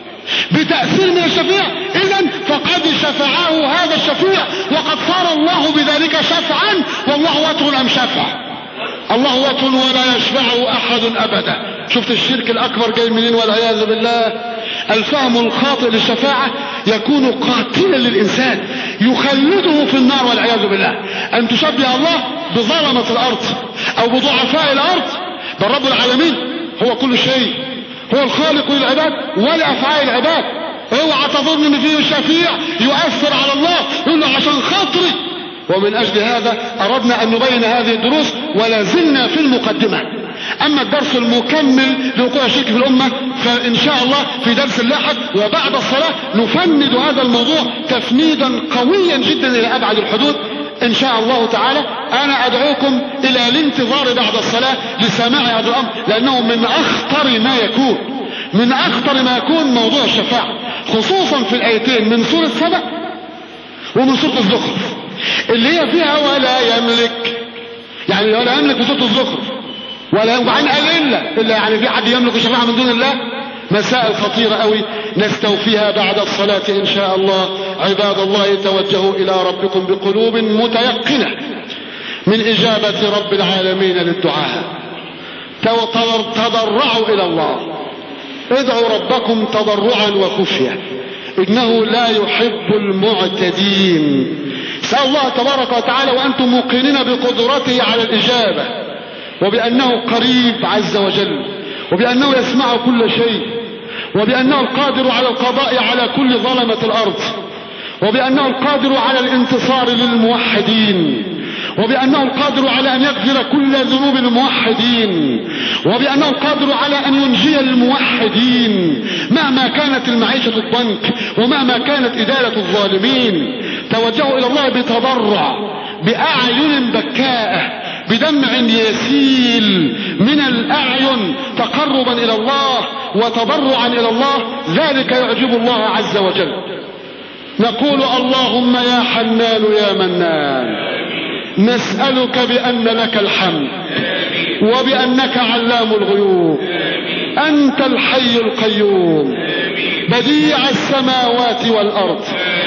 بتأثير من الشفيع اذا فقد شفعه هذا الشفيع وقد صار الله بذلك شفعا والله وتر ام شفع الله وتر ولا يشفعه احد ابدا شفت الشرك الاكبر جاي منين والعياذ بالله الفهم الخاطئ للشفاعة يكون قاتلا للإنسان يخلده في النار والعياذ بالله أن تشبه الله بظلمة الأرض أو بضعفاء الأرض بل رب العالمين هو كل شيء هو الخالق للعباد ولأفعال العباد اوعى تظن ان فيه شفيع يؤثر على الله يقول له عشان خاطري ومن اجل هذا اردنا ان نبين هذه الدروس ولا زلنا في المقدمه اما الدرس المكمل لوقوع الشرك في الامه فان شاء الله في درس لاحق وبعد الصلاه نفند هذا الموضوع تفنيدا قويا جدا الى ابعد الحدود ان شاء الله تعالى انا ادعوكم الى الانتظار بعد الصلاه لسماع هذا الامر لانه من اخطر ما يكون من اخطر ما يكون موضوع الشفاعه خصوصا في الايتين من سوره سبأ ومن سوره الزخرف اللي هي فيها ولا يملك يعني ولا يملك بسوره الزخرف ولا وبعدين قال الا الا يعني في حد يملك الشفاعه من دون الله مسائل خطيرة قوي نستوفيها بعد الصلاة إن شاء الله عباد الله توجهوا إلى ربكم بقلوب متيقنة من إجابة رب العالمين للدعاء تضرعوا إلى الله ادعوا ربكم تضرعا وخفية إنه لا يحب المعتدين سأل الله تبارك وتعالى وأنتم موقنين بقدرته على الإجابة وبأنه قريب عز وجل وبأنه يسمع كل شيء وبأنه القادر على القضاء على كل ظلمة الأرض وبأنه القادر على الانتصار للموحدين وبأنه القادر على أن يغفر كل ذنوب الموحدين وبأنه القادر على أن ينجي الموحدين مهما كانت المعيشة الضنك ومهما كانت إدالة الظالمين توجهوا إلى الله بتضرع بأعين بكاءة بدمع يسيل من الأعين تقربا إلى الله وتضرعا إلى الله ذلك يعجب الله عز وجل نقول اللهم يا حنان يا منان نسألك بأن لك الحمد وبأنك علام الغيوب أنت الحي القيوم بديع السماوات والأرض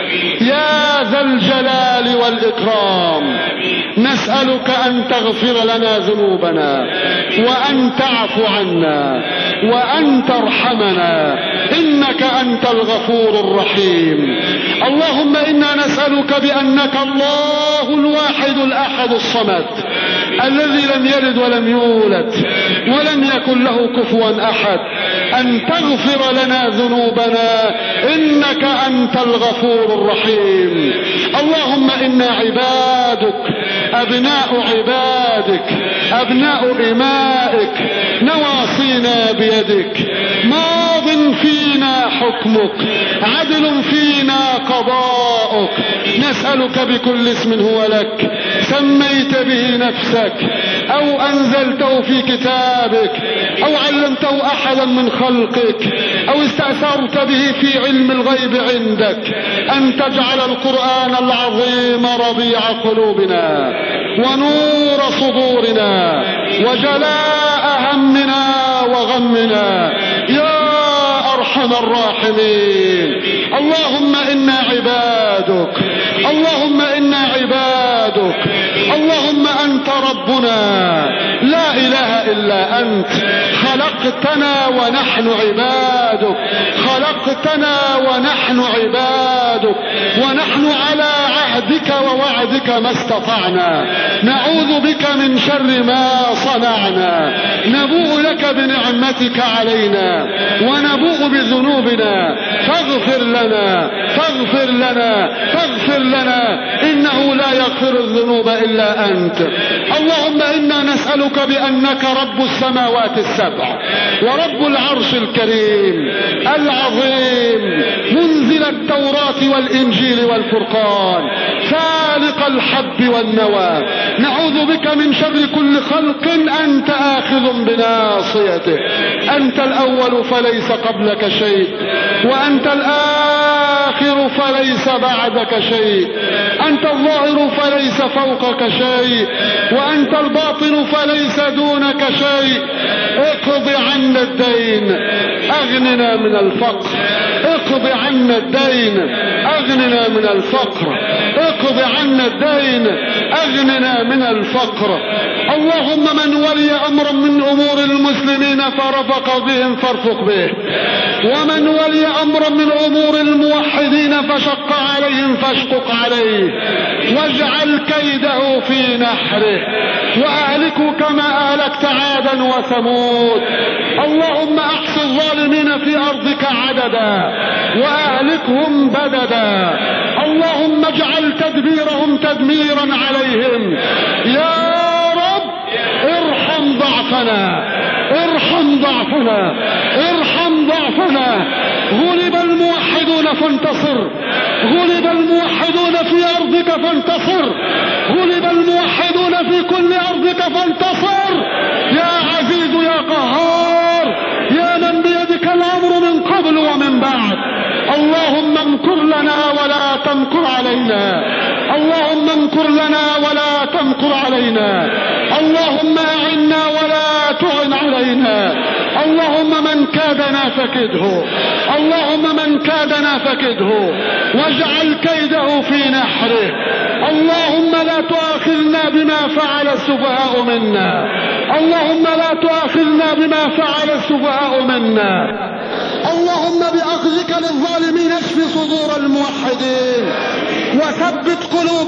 يا ذا الجلال والإكرام نسألك أن تغفر لنا ذنوبنا وأن تعفو عنا وأن ترحمنا إنك أنت الغفور الرحيم اللهم إنا نسألك بأنك الله الواحد الأحد الصمد الذي لم يلد ولم يولد ولم يكن له كفوا أحد أن تغفر لنا ذنوبنا إنك أنت الغفور الرحيم اللهم إنا عبادك أبناء عبادك أبناء إمائك نواصينا بيدك ماض فينا حكمك عدل فينا قضاؤك نسألك بكل اسم هو لك سميت به نفسك أو أنزلته في كتابك أو علمته أحدا من خلقك أو استأثرت به في علم الغيب عندك أن تجعل القرآن العظيم ربيع قلوبنا ونور صدورنا وجلاء همنا وغمنا يا ارحم الراحمين اللهم انا عبادك اللهم انا عبادك اللهم انت ربنا لا اله إلا أنت خلقتنا ونحن عبادك خلقتنا ونحن عبادك ونحن على عهدك ووعدك ما استطعنا نعوذ بك من شر ما صنعنا نبوء لك بنعمتك علينا ونبوء بذنوبنا فاغفر لنا فاغفر لنا فاغفر لنا إنه لا يغفر الذنوب إلا أنت اللهم إنا نسألك بأنك رب السماوات السبع ورب العرش الكريم العظيم منزل التوراة والإنجيل والفرقان فالق الحب والنوى نعوذ بك من شر كل خلق أنت آخذ بناصيته أنت الأول فليس قبلك شيء وأنت الآخر فليس بعدك شيء أنت الظاهر فليس فوقك شيء وأنت الباطن فليس دونك شيء اقض عنا الدين أغننا من الفقر اقض عنا الدين أغننا من الفقر اقض عنا الدين أغننا من الفقر اللهم من ولي أمرا من أمور المسلمين فرفق بهم فارفق به ومن ولي أمرا من أمور الموحدين فشق عليهم فاشقق عليه واجعل كيده في نحره وأهلكه كما أهلكت عادا وثمود اللهم أحص الظالمين في أرضك عددا وأهلكهم بددا اللهم اجعل تدبيرهم تدميرا عليهم يا رب ارحم ضعفنا ارحم ضعفنا ارحم ضعفنا غلب الموحدون فانتصر غلب الموحدون في أرضك فانتصر غلب الموحدون في كل أرضك فانتصر يا عزيز يا قهار يا من بيدك الأمر من قبل ومن بعد اللهم امكر لنا ولا تمكر علينا اللهم امكر لنا ولا تمكر علينا اللهم اعنا ولا تعن علينا اللهم من كادنا فكده اللهم من كادنا فكده واجعل كيده في نحره اللهم لا تؤاخذنا بما فعل السفهاء منا اللهم لا تؤاخذنا بما فعل السفهاء منا اللهم بأخذك للظالمين اشف صدور الموحدين وثبت قلوب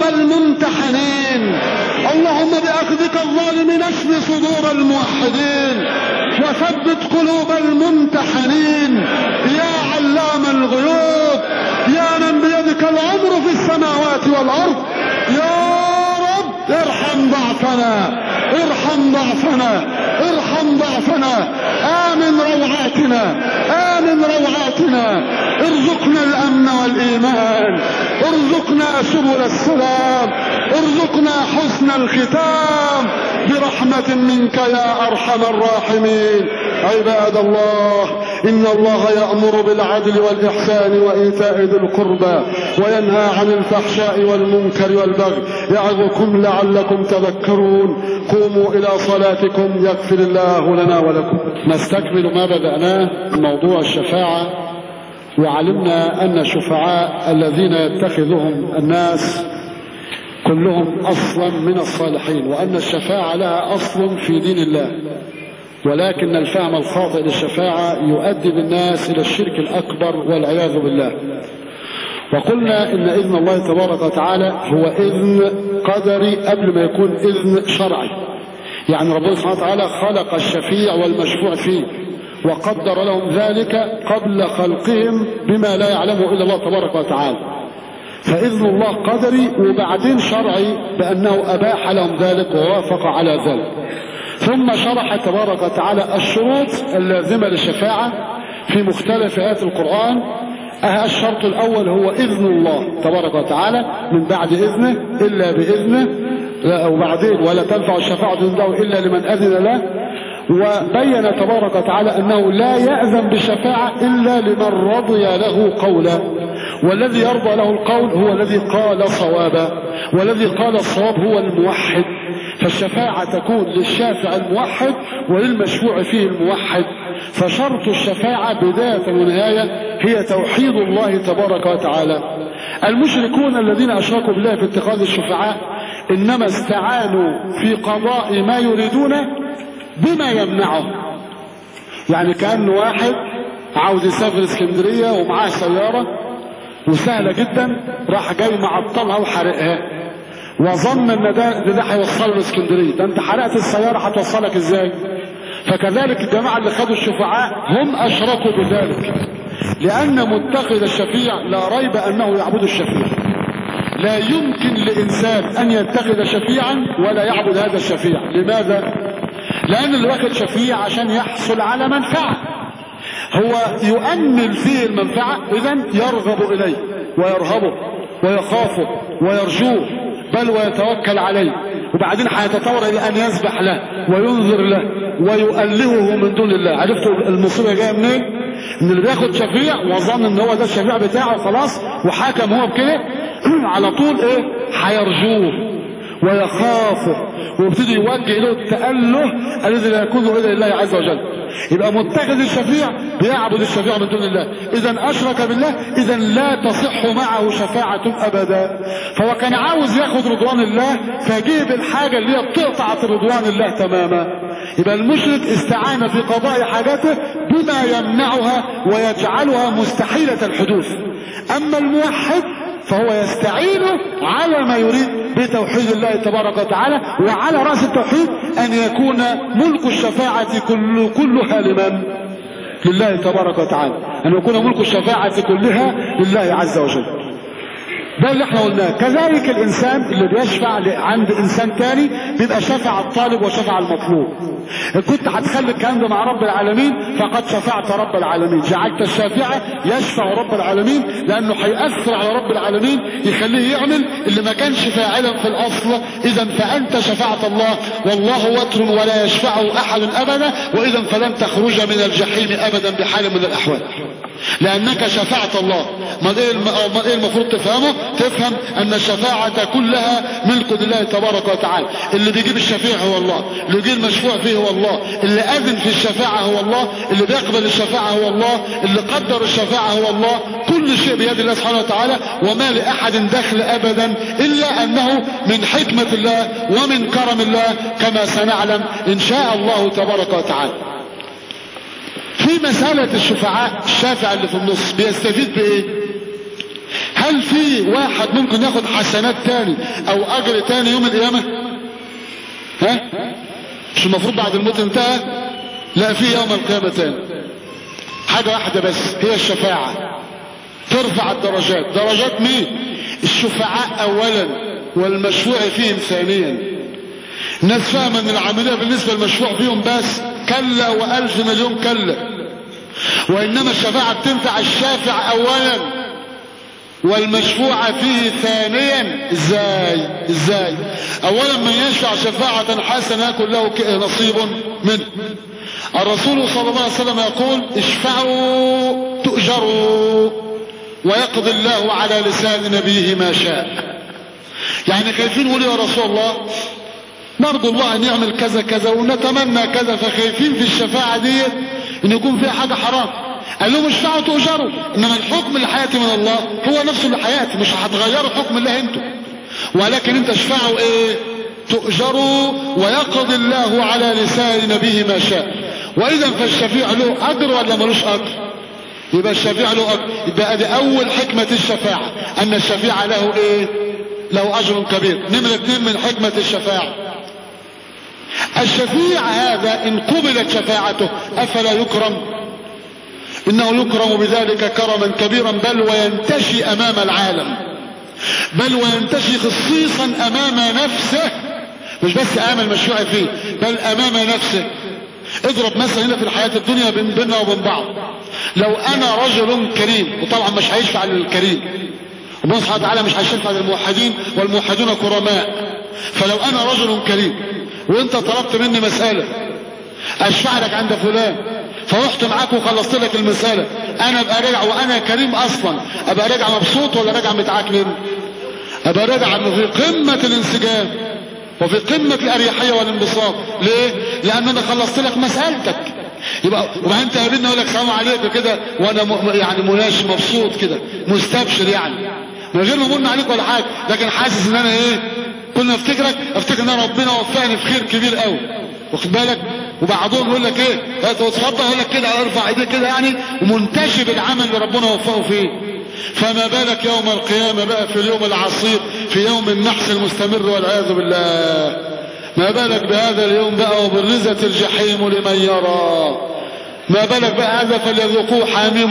الممتحنين اللهم بأخذك الظالمين اشف صدور الموحدين وثبت قلوب الممتحنين يا علام الغيوب يا من بيدك الأمر في السماوات والأرض يا رب ارحم ضعفنا ارحم ضعفنا ارحم ضعفنا آمن روعاتنا آمن روعاتنا ارزقنا الأمن والإيمان ارزقنا سبل السلام ارزقنا حسن الختام برحمة منك يا أرحم الراحمين عباد الله إن الله يأمر بالعدل والإحسان وإيتاء ذي القربى وينهى عن الفحشاء والمنكر والبغي يعظكم لعلكم تذكرون قوموا إلى صلاتكم يغفر الله لنا ولكم نستكمل ما بدأناه موضوع الشفاعة وعلمنا أن الشفعاء الذين يتخذهم الناس كلهم أصلا من الصالحين وأن الشفاعة لها أصل في دين الله ولكن الفهم الخاطئ للشفاعة يؤدي بالناس إلى الشرك الأكبر والعياذ بالله وقلنا إن إذن الله تبارك وتعالى هو إذن قدري قبل ما يكون إذن شرعي يعني ربنا سبحانه وتعالى خلق الشفيع والمشفوع فيه وقدر لهم ذلك قبل خلقهم بما لا يعلمه إلا الله تبارك وتعالى فإذن الله قدري وبعدين شرعي بأنه أباح لهم ذلك ووافق على ذلك ثم شرح تبارك وتعالى الشروط اللازمة للشفاعة في مختلف آيات القرآن أه الشرط الأول هو إذن الله تبارك وتعالى من بعد إذنه إلا بإذنه وبعدين ولا تنفع الشفاعة عنده إلا لمن أذن له وبين تبارك وتعالى أنه لا يأذن بالشفاعة إلا لمن رضي له قولا والذي يرضى له القول هو الذي قال صوابا والذي قال الصواب هو الموحد فالشفاعة تكون للشافع الموحد وللمشفوع فيه الموحد فشرط الشفاعة بداية ونهاية هي توحيد الله تبارك وتعالى المشركون الذين أشركوا بالله في اتخاذ الشفعاء إنما استعانوا في قضاء ما يريدون بما يمنعه يعني كأن واحد عاوز يسافر اسكندرية ومعاه سيارة وسهلة جدا راح جاي معطلها وحرقها وظن ان ده ده هيوصله لاسكندريه ده انت حرقت السياره هتوصلك ازاي فكذلك الجماعه اللي خدوا الشفعاء هم اشركوا بذلك لان متخذ الشفيع لا ريب انه يعبد الشفيع لا يمكن لانسان ان يتخذ شفيعا ولا يعبد هذا الشفيع لماذا لان اللي واخد شفيع عشان يحصل على منفعه هو يؤمل فيه المنفعه اذا يرغب اليه ويرهبه ويخافه ويرجوه بل ويتوكل عليه وبعدين هيتطور الى ان يسبح له وينذر له ويؤلهه من دون الله عرفتوا المصيبه جايه منين ان اللي بياخد شفيع وظن ان هو ده الشفيع بتاعه خلاص وحكم هو بكده على طول ايه هيرجوه ويخافه ويبتدي يوجه له التأله الذي لا يكون الا لله عز وجل يبقى متخذ الشفيع بيعبد الشفيع من دون الله اذا اشرك بالله اذا لا تصح معه شفاعة ابدا فهو كان عاوز ياخد رضوان الله فجيب الحاجة اللي هي بتقطع رضوان الله تماما يبقى المشرك استعان في قضاء حاجاته بما يمنعها ويجعلها مستحيلة الحدوث اما الموحد فهو يستعين على ما يريد بتوحيد الله تبارك وتعالى وعلى رأس التوحيد أن يكون ملك الشفاعة كل كلها لمن؟ لله تبارك وتعالى أن يكون ملك الشفاعة كلها لله عز وجل ده اللي احنا قلناه كذلك الانسان اللي بيشفع عند انسان تاني بيبقى شفع الطالب وشفع المطلوب ان كنت هتخلي الكلام ده مع رب العالمين فقد شفعت رب العالمين جعلت الشافعة يشفع رب العالمين لانه هيأثر على رب العالمين يخليه يعمل اللي ما كانش فاعلا في الاصل اذا فانت شفعت الله والله وتر ولا يشفعه احد ابدا واذا فلن تخرج من الجحيم ابدا بحال من الاحوال لانك شفعت الله ما ايه المفروض تفهمه تفهم ان الشفاعة كلها ملك لله تبارك وتعالى اللي بيجيب الشفيع هو الله اللي يجيب المشفوع فيه هو الله اللي اذن في الشفاعة هو الله اللي بيقبل الشفاعة هو الله اللي قدر الشفاعة هو الله كل شيء بيد الله سبحانه وتعالى وما لأحد دخل أبدا إلا أنه من حكمة الله ومن كرم الله كما سنعلم إن شاء الله تبارك وتعالى في مسألة الشفعاء الشافع اللي في النص بيستفيد بإيه هل في واحد ممكن ياخد حسنات تاني او اجر تاني يوم القيامة ها مش المفروض بعد الموت انتهى لا في يوم القيامة تاني حاجة واحدة بس هي الشفاعة ترفع الدرجات درجات مين الشفعاء اولا والمشفوع فيهم ثانيا الناس فاهمة ان العملية بالنسبة للمشفوع فيهم بس كلا والف مليون كلا وانما الشفاعة بتنفع الشافع اولا والمشفوع فيه ثانيا ازاي ازاي اولا من يشفع شفاعة حسنة يكون له نصيب منه الرسول صلى الله عليه وسلم يقول اشفعوا تؤجروا ويقضي الله على لسان نبيه ما شاء يعني خايفين يقولوا يا رسول الله نرجو الله ان يعمل كذا كذا ونتمنى كذا فخايفين في الشفاعة دي ان يكون فيها حاجة حرام قال لهم اشفعوا تؤجروا انما الحكم اللي حياتي من الله هو نفسه اللي حياتي مش هتغيروا حكم الله انتوا ولكن انت اشفعوا ايه تؤجروا ويقضي الله على لسان نبيه ما شاء واذا فالشفيع له اجر ولا ملوش اجر يبقى الشفيع له اجر يبقى دي اول حكمة الشفاعة ان الشفيع له ايه له اجر كبير نمرة اتنين من حكمة الشفاعة الشفيع هذا ان قبلت شفاعته افلا يكرم انه يكرم بذلك كرما كبيرا بل وينتشي امام العالم بل وينتشي خصيصا امام نفسه مش بس امام المشروع فيه بل امام نفسه اضرب مثلا هنا في الحياة الدنيا بين بيننا وبين بعض لو انا رجل كريم وطبعا مش هيشفع للكريم ربنا سبحانه وتعالى مش هيشفع للموحدين والموحدون كرماء فلو انا رجل كريم وانت طلبت مني مسألة اشفع لك عند فلان فرحت معاك وخلصت لك المسألة انا ابقى راجع وانا كريم اصلا ابقى راجع مبسوط ولا راجع متعكنن ابقى راجع في قمة الانسجام وفي قمة الاريحية والانبساط ليه لان انا خلصت لك مسألتك يبقى وبعدين تقابلني اقول لك سلام عليكم كده وانا م... يعني مناش مبسوط كده مستبشر يعني من غير ما امن عليك ولا حاجه لكن حاسس ان انا ايه كنا افتكرك افتكر ان ربنا وفقني في خير كبير قوي واخد بالك وبعضهم يقول لك ايه اتفضل يقول لك كده ارفع ايديك كده يعني ومنتشب العمل اللي ربنا وفقه فيه فما بالك يوم القيامة بقى في اليوم العصيب في يوم النحس المستمر والعياذ بالله ما بالك بهذا اليوم بقى وبرزت الجحيم لمن يرى ما بالك بقى هذا فليذوقوه حميم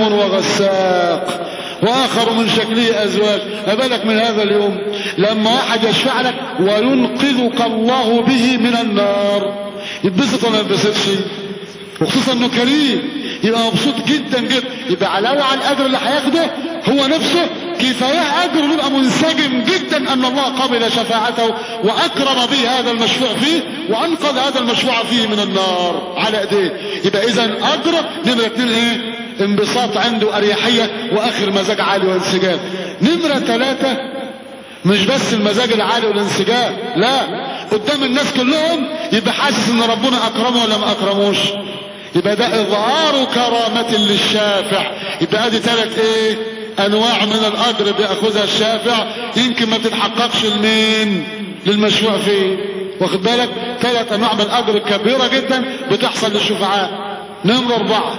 وغساق واخر من شكله ازواج ما بالك من هذا اليوم لما واحد يشفع لك وينقذك الله به من النار يتبسط ولا يتبسطش وخصوصا انه كريم يبقى مبسوط جدا جدا يبقى علاوه على الاجر اللي هياخده هو نفسه كفايه اجر يبقى منسجم جدا ان الله قبل شفاعته واكرم به هذا المشفوع فيه وانقذ هذا المشفوع فيه من النار على ايديه يبقى اذا اجر نمره اتنين ايه انبساط عنده اريحيه واخر مزاج عالي وانسجام نمره ثلاثه مش بس المزاج العالي والانسجام لا قدام الناس كلهم يبقى حاسس ان ربنا اكرمه ولا ما اكرموش يبقى ده اظهار كرامة للشافع يبقى ادي ثلاث ايه انواع من الاجر بياخذها الشافع يمكن ما تتحققش لمين للمشروع فيه واخد بالك ثلاث انواع من الاجر كبيرة جدا بتحصل للشفعاء نمرة اربعة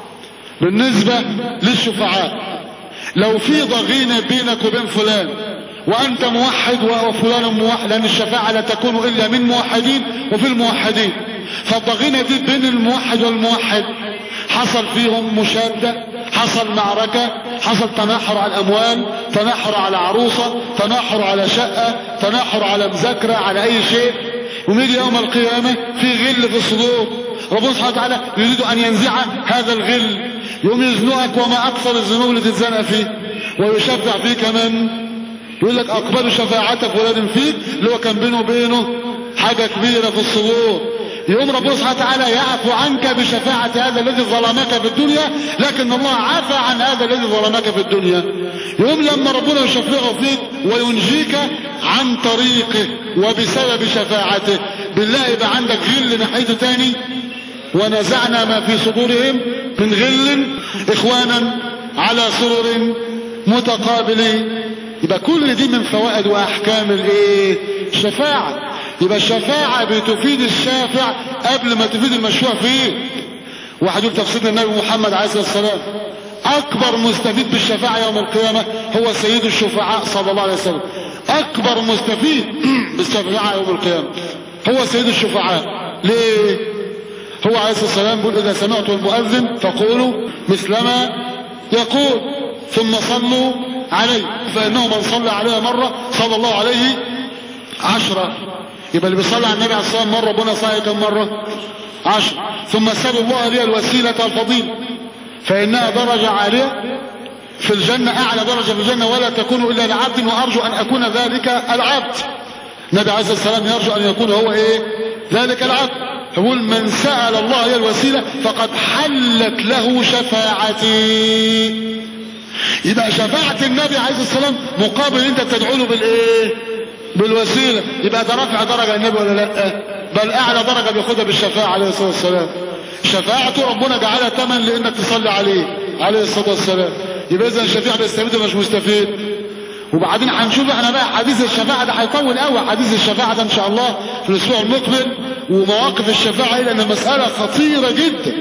بالنسبة للشفعاء لو في ضغينة بينك وبين فلان وانت موحد وفلان موحد لان الشفاعة لا تكون الا من موحدين وفي الموحدين فالضغينة دي بين الموحد والموحد حصل فيهم مشادة حصل معركة حصل تناحر على الاموال تناحر على عروسة تناحر على شقة تناحر على مذاكرة على اي شيء ونيجي يوم القيامة في غل في الصدور ربنا سبحانه وتعالى يريد ان ينزع هذا الغل يوم يزنقك وما اكثر الذنوب اللي تتزنق فيه ويشفع فيك من يقول لك اقبلوا شفاعة فلان فيك اللي هو كان بينه وبينه حاجة كبيرة في الصدور يوم ربنا سبحانه وتعالى يعفو عنك بشفاعة هذا الذي ظلمك في الدنيا لكن الله عفى عن هذا الذي ظلمك في الدنيا يوم لما ربنا يشفعه فيك وينجيك عن طريقه وبسبب شفاعته بالله يبقى عندك غل ناحيته تاني ونزعنا ما في صدورهم من غل اخوانا على سرر متقابلين يبقى كل دي من فوائد واحكام الايه الشفاعه يبقى الشفاعة بتفيد الشافع قبل ما تفيد المشروع فيه واحد يقول تفسير النبي محمد عليه الصلاة والسلام أكبر مستفيد بالشفاعة يوم القيامة هو سيد الشفعاء صلى الله عليه وسلم أكبر مستفيد بالشفاعة يوم القيامة هو سيد الشفعاء ليه هو عليه الصلاة والسلام يقول إذا سمعتم المؤذن فقولوا مثلما يقول ثم صلوا عليه فإنه من صلى عليه مرة صلى الله عليه عشرة يبقى اللي بيصلي على النبي عليه الصلاه والسلام مره ربنا صلى كم مره عشر ثم اسال الله لي الوسيله والفضيله فانها درجه عاليه في الجنه اعلى درجه في الجنه ولا تكون الا لعبد وارجو ان اكون ذلك العبد النبي عليه الصلاه والسلام يرجو ان يكون هو ايه ذلك العبد يقول من سال الله لي الوسيله فقد حلت له شفاعتي يبقى شفاعه النبي عليه الصلاه والسلام مقابل انت تدعو له بالايه بالوسيلة يبقى ده رفع درجة النبي ولا لا بل اعلى درجة بياخدها بالشفاعة عليه الصلاة والسلام شفاعته ربنا جعلها تمن لانك تصلي عليه عليه الصلاة والسلام يبقى اذا الشفيع بيستفيد مش مستفيد وبعدين هنشوف احنا بقى حديث الشفاعة ده هيطول قوي حديث الشفاعة ده ان شاء الله في الاسبوع المقبل ومواقف الشفاعة لان المسألة خطيرة جدا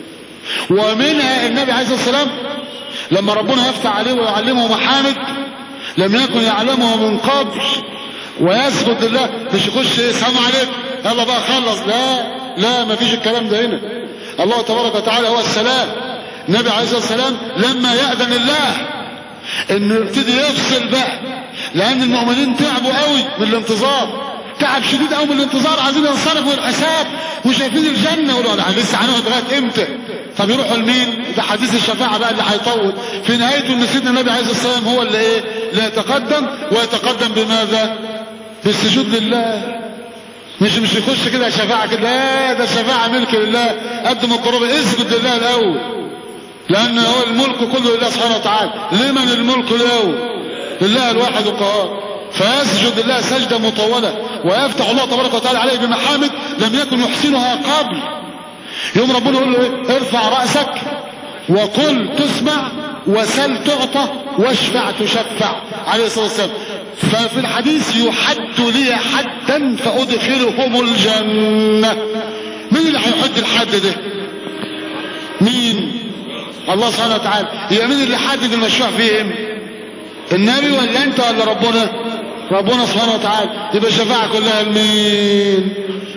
ومنها النبي عليه الصلاة والسلام لما ربنا يفتح عليه ويعلمه محامد لم يكن يعلمه من قبل ويسجد لله مش يخش ايه سلام عليك يلا بقى خلص لا لا ما فيش الكلام ده هنا الله تبارك وتعالى هو السلام النبي عليه الصلاه والسلام لما يأذن الله انه يبتدي يفصل بقى لان المؤمنين تعبوا قوي من الانتظار تعب شديد قوي من الانتظار عايزين ينصرفوا الحساب وشايفين الجنه يقولوا لا لسه هنقعد لغايه امتى طب يروحوا لمين ده حديث الشفاعه بقى اللي هيطول في نهايته ان سيدنا النبي عليه الصلاه والسلام هو اللي ايه لا يتقدم ويتقدم بماذا بالسجود لله مش مش يخش كده شفاعة كده لا ده شفاعة ملك لله قدم القرابة اسجد لله الأول لأن هو الملك كله لله سبحانه وتعالى لمن الملك الأول لله الواحد القهار فيسجد لله سجدة مطولة ويفتح الله تبارك وتعالى عليه بمحامد لم يكن يحسنها قبل يوم ربنا يقول له ايه ارفع رأسك وقل تسمع وسل تعطى واشفع تشفع عليه الصلاة والسلام ففي الحديث يحد لي حدا فأدخلهم الجنة مين اللي هيحد الحد ده مين الله سبحانه وتعالى هي مين اللي حدد المشروع فيهم النبي ولا انت ولا ربنا ربنا سبحانه وتعالى يبقى الشفاعة كلها لمين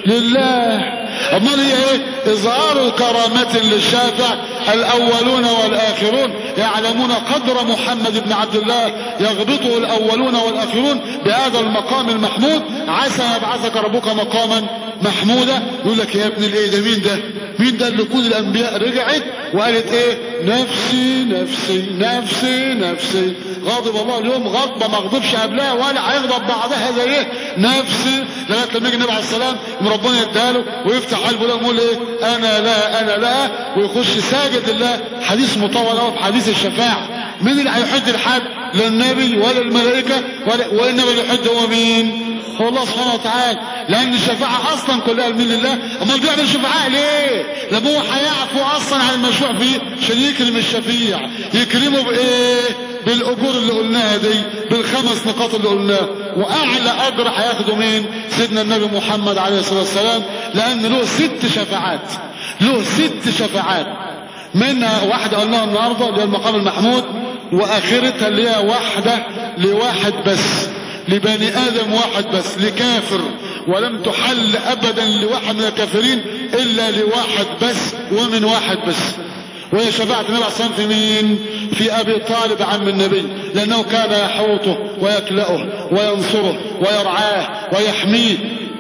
لله امال هي ايه اظهار كرامة للشافع الاولون والاخرون يعلمون قدر محمد بن عبد الله يغبطه الاولون والاخرون بهذا المقام المحمود عسى يبعثك ربك مقاما محمودا يقول لك يا ابن الايه ده مين ده مين ده اللي كل الانبياء رجعت وقالت ايه نفسي نفسي نفسي نفسي غاضب الله اليوم غضبه ما غضبش قبلها ولا هيغضب بعدها زي ايه نفسي لغايه لما يجي النبي عليه السلام ربنا يداله ويفتح قلبه له يقول ايه انا لا انا لا ويخش ساجد لله حديث مطول قوي في حديث الشفاعه مين اللي هيحد الحد لا النبي ولا الملائكه ولا وانما اللي يحد هو مين هو الله سبحانه وتعالى لان الشفاعه اصلا كلها لمين لله امال بيعمل شفعاء ليه لما هو هيعفو اصلا عن المشروع فيه عشان يكرم الشفيع يكرمه بايه بالاجور اللي قلناها دي بالخمس نقاط اللي قلناها واعلى اجر هياخده مين سيدنا النبي محمد عليه الصلاه والسلام لان له ست شفاعات له ست شفاعات منها واحدة قلناها النهاردة اللي هي المقام المحمود واخرتها اللي هي واحدة لواحد بس لبني ادم واحد بس لكافر ولم تحل ابدا لواحد من الكافرين الا لواحد بس ومن واحد بس وهي شفاعة النبي عليه الصلاة في مين؟ في أبي طالب عم النبي لأنه كان يحوطه ويكلأه وينصره ويرعاه ويحميه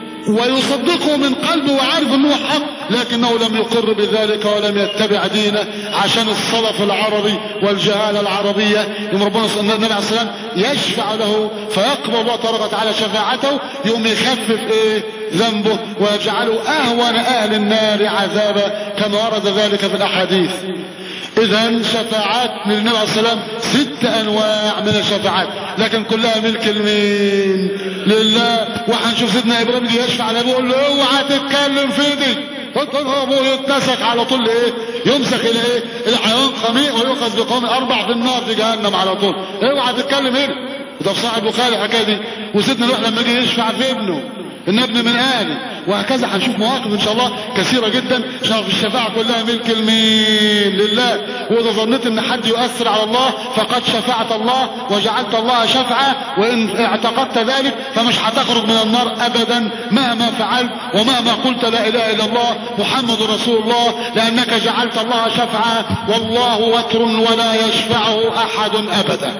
ويصدقه من قلبه وعارف انه حق لكنه لم يقر بذلك ولم يتبع دينه عشان الصلف العربي والجهالة العربية يوم ربنا النبي عليه السلام يشفع له فيقبل الله تبارك وتعالى شفاعته يوم يخفف ايه ذنبه ويجعله اهون اهل النار عذابا كما ورد ذلك في الاحاديث اذا شفاعات من النبي عليه السلام ست انواع من الشفاعات لكن كلها ملك لمين لله وهنشوف سيدنا ابراهيم دي يشفع على ابوه يقول له اوعى تتكلم في دي ابوه يتمسك على طول ايه يمسك الى ايه الحيوان قميء ويؤخذ بقوم اربع في النار في جهنم على طول اوعى تتكلم هنا ده في صاحب البخاري الحكايه دي وسيدنا نوح لما جه يشفع في ابنه ان ابن من اهلي وهكذا هنشوف مواقف ان شاء الله كثيرة جدا عشان في الشفاعة كلها ملك المين لله واذا ظنيت ان حد يؤثر على الله فقد شفعت الله وجعلت الله شفعة وان اعتقدت ذلك فمش هتخرج من النار ابدا مهما فعلت ومهما قلت لا اله الا الله محمد رسول الله لانك جعلت الله شفعة والله وتر ولا يشفعه احد ابدا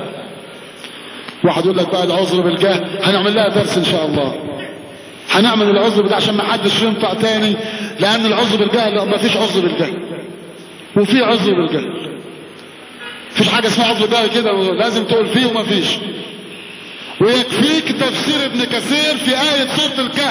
واحد يقول لك بقى العذر بالجاه هنعمل لها درس ان شاء الله هنعمل العذر ده عشان ما حدش ينطق تاني لان العذر بالجهل ما فيش عذر بالجهل وفي عذر بالجهل مفيش حاجه اسمها عذر بالجهل كده لازم تقول فيه وما فيش ويكفيك تفسير ابن كثير في آية سورة الكهف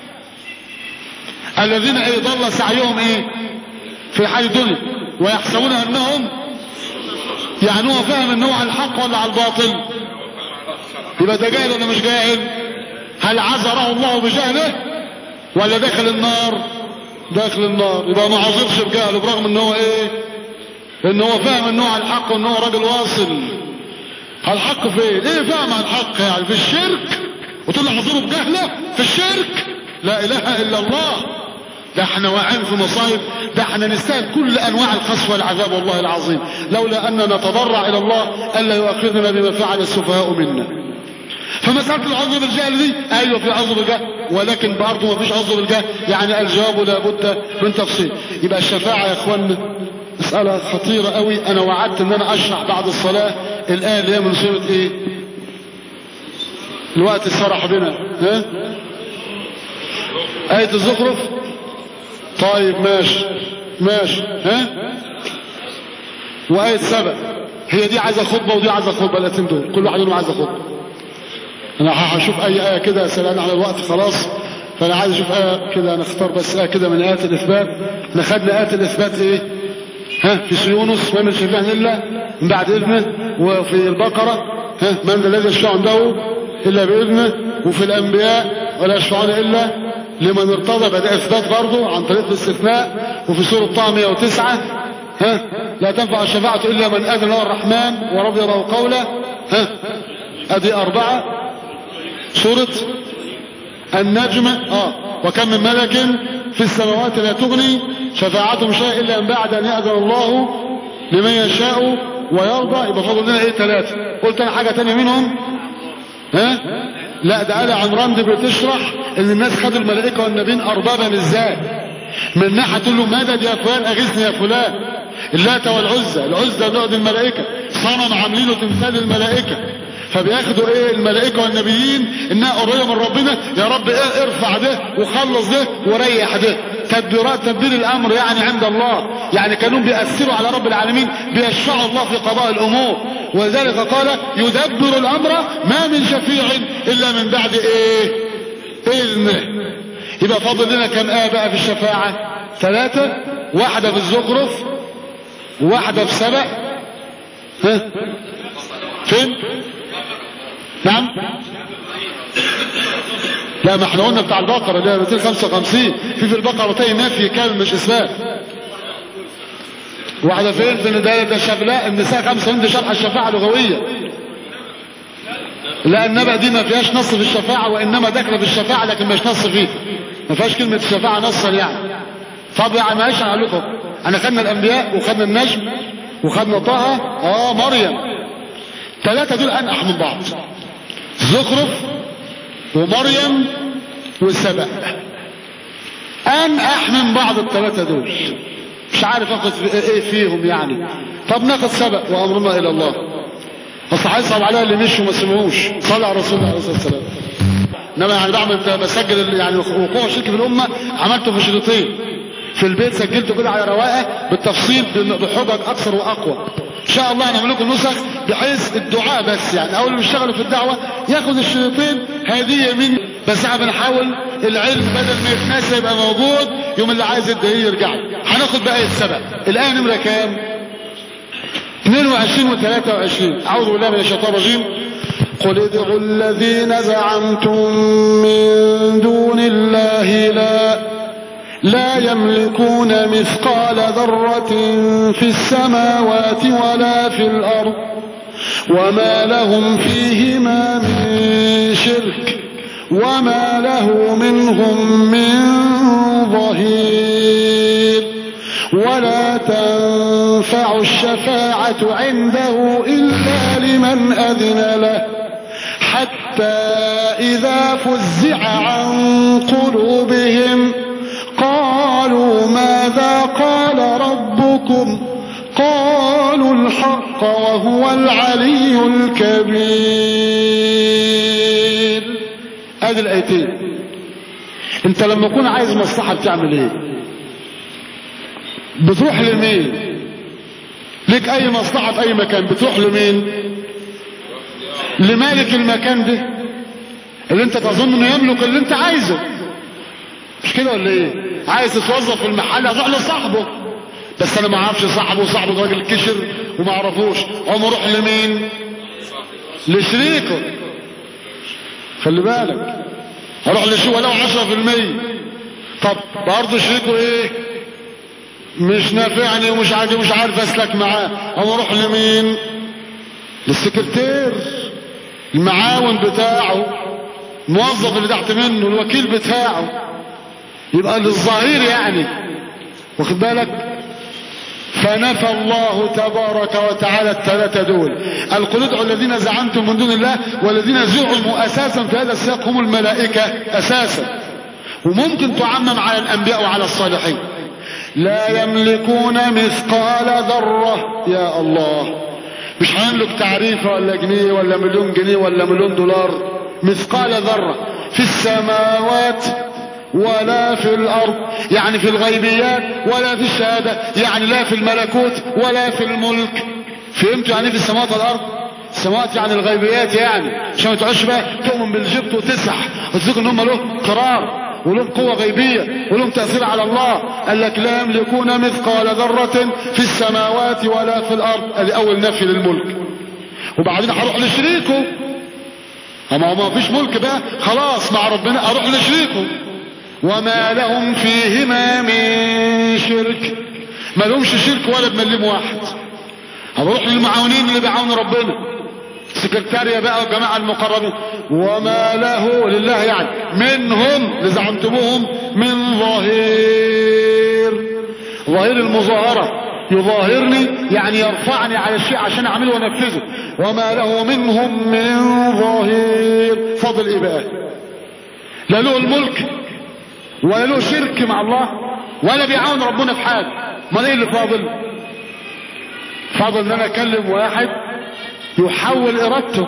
الذين ايه ضل سعيهم ايه في حال الدنيا ويحسبون انهم يعني هو فاهم ان هو على الحق ولا على الباطل يبقى ده جاهل ولا مش جاهل هل عذره الله بجهله ولا داخل النار داخل النار يبقى ما عذرش بجهله برغم ان هو ايه ان هو فاهم ان هو على الحق وان هو راجل واصل على الحق فين ايه فاهم على الحق يعني في الشرك وتقول له عذره بجهله في الشرك لا اله الا الله ده احنا واقعين في مصايب ده احنا نستاهل كل انواع القسوه والعذاب والله العظيم لولا اننا نتضرع الى الله الا يؤاخذنا بما فعل السفهاء منا فمسألة العذر بالجهل دي ايوه في عذر بالجهل ولكن برضه ما فيش عذر بالجهل يعني الجواب لابد من تفصيل يبقى الشفاعة يا اخوانا مسألة خطيرة قوي انا وعدت ان انا اشرح بعد الصلاة الآية اللي هي من سورة ايه الوقت سرح بنا ها آية الزخرف طيب ماشي ماشي ها وآية سبع هي دي عايزة خطبة ودي عايزة خطبة الاتين دول كل واحد منهم عايزة خطبة انا هشوف اي آية كده سلام على الوقت خلاص فانا عايز اشوف آية كده نختار بس آية كده من آيات الإثبات احنا خدنا آيات الإثبات ايه ها في يونس ما من شفاعة إلا من بعد إذنه وفي البقرة ها من الذي يشفع عنده إلا بإذنه وفي الأنبياء ولا يشفعون إلا لمن ارتضى بدأ إثبات برضه عن طريق الاستثناء وفي سورة طه 109 ها لا تنفع الشفاعة إلا من أذن له الرحمن ورضي له قوله ها أدي أربعة سورة النجم آه وكم من ملك في السماوات لا تغني شفاعتهم شيئا إلا من بعد أن يأذن الله لمن يشاء ويرضى يبقى فاضل لنا ايه ثلاثة قلت انا حاجة تانية منهم ها لا ده قال عمران دي بتشرح ان الناس خدوا الملائكة والنبيين اربابا ازاي من ناحية تقول له مدد يا فلان اغثني يا فلان اللات والعزة العزة بنقعد الملائكة صنم عاملينه تمثال الملائكة فبياخدوا ايه الملائكة والنبيين انها قريبة من ربنا يا رب ايه ارفع ده وخلص ده وريح ده تدبيرات تدبير الامر يعني عند الله يعني كانوا بيأثروا على رب العالمين بيشفعوا الله في قضاء الامور ولذلك قال يدبر الامر ما من شفيع الا من بعد ايه اذنه يبقى فاضل لنا كم ايه بقى في الشفاعة ثلاثة واحدة في الزخرف وواحدة في سبأ ها فين نعم لا ما احنا قلنا بتاع البقرة اللي هي 255 في في البقرتين نفي كامل مش اثبات واحدة فين في ده ده شفلاء النساء خمسة دي شرح الشفاعة لغوية لا النبأ دي ما فيهاش نص في الشفاعة وإنما داخله في الشفاعة لكن مش نص فيه ما فيهاش كلمة الشفاعة نصا يعني طب يعني معلش هقول لكم انا خدنا الانبياء وخدنا النجم وخدنا طه اه مريم ثلاثة دول انقح من بعض زخرف ومريم وسبأ انقح من بعض الثلاثة دول مش عارف اخد ايه فيهم يعني طب ناخد سبأ وامرنا الى الله بس هيصعب عليها اللي مشوا ما سمعوش صلى على رسول الله عليه الصلاه والسلام انما يعني بعمل بسجل يعني وقوع شرك في الامه عملته في شريطين في البيت سجلته كده على رواقه بالتفصيل بحجج اكثر واقوى ان شاء الله هنعمل لكم نسخ بحيث الدعاء بس يعني اول ما يشتغلوا في الدعوه ياخد الشريطين هديه من بس احنا بنحاول العلم بدل ما يتناسى يبقى موجود يوم اللي عايز يدعي يرجع هناخد بقى السبب الايه نمره كام 22 و 23 اعوذ بالله من الشيطان الرجيم قل ادعوا الذين زعمتم من دون الله لا لا يملكون مثقال ذرة في السماوات ولا في الأرض وما لهم فيهما من شرك وما له منهم من ظهير ولا تنفع الشفاعة عنده إلا لمن أذن له حتى إذا فزع عن قلوبهم قالوا ماذا قال ربكم قالوا الحق وهو العلي الكبير ادي الايتين انت لما تكون عايز مصلحه بتعمل ايه بتروح لمين ليك اي مصلحه في اي مكان بتروح لمين لمالك المكان ده اللي انت تظن انه يملك اللي انت عايزه مش كده ولا ايه عايز تتوظف في المحل هتروح لصاحبه بس انا ما اعرفش صاحبه صاحبه راجل كشر وما اعرفوش اقوم اروح لمين لشريكه خلي بالك اروح لشو ولو 10% طب برضه شريكه ايه مش نافعني ومش عاجب مش عارف اسلك معاه اقوم اروح لمين للسكرتير المعاون بتاعه الموظف اللي تحت منه الوكيل بتاعه يبقى للظهير يعني واخد بالك فنفى الله تبارك وتعالى الثلاثة دول القل ادعوا الذين زعمتم من دون الله والذين زعموا أساسا في هذا السياق هم الملائكة أساسا وممكن تعمم على الأنبياء وعلى الصالحين لا يملكون مثقال ذرة يا الله مش هيملك تعريفة ولا جنيه ولا مليون جنيه ولا مليون دولار مثقال ذرة في السماوات ولا في الأرض يعني في الغيبيات ولا في الشهادة يعني لا في الملكوت ولا في الملك فهمتوا يعني في السماوات والأرض السماوات يعني الغيبيات يعني عشان ما تقعدش بقى تؤمن بالجبت وتسح وتذكر ان هم له قرار ولهم قوة غيبية ولهم تأثير على الله قال لك لا يملكون مثقال ذرة في السماوات ولا في الأرض ادي أول نفي للملك وبعدين هروح لشريكه اما ما فيش ملك بقى خلاص مع ربنا اروح لشريكه وما لهم فيهما من شرك ما لهمش شرك ولا بمليم واحد هروح للمعاونين اللي بيعاونوا ربنا سكرتاريا بقى والجماعة المقربين وما له لله يعني منهم اللي زعمتموهم من ظهير ظاهر المظاهرة يظاهرني يعني يرفعني على الشيء عشان اعمله وانفذه وما له منهم من ظاهر فضل ايه بقى لا له الملك ولا له شرك مع الله ولا بيعاون ربنا في حاجه امال ايه اللي فاضل فاضل ان انا اكلم واحد يحول ارادته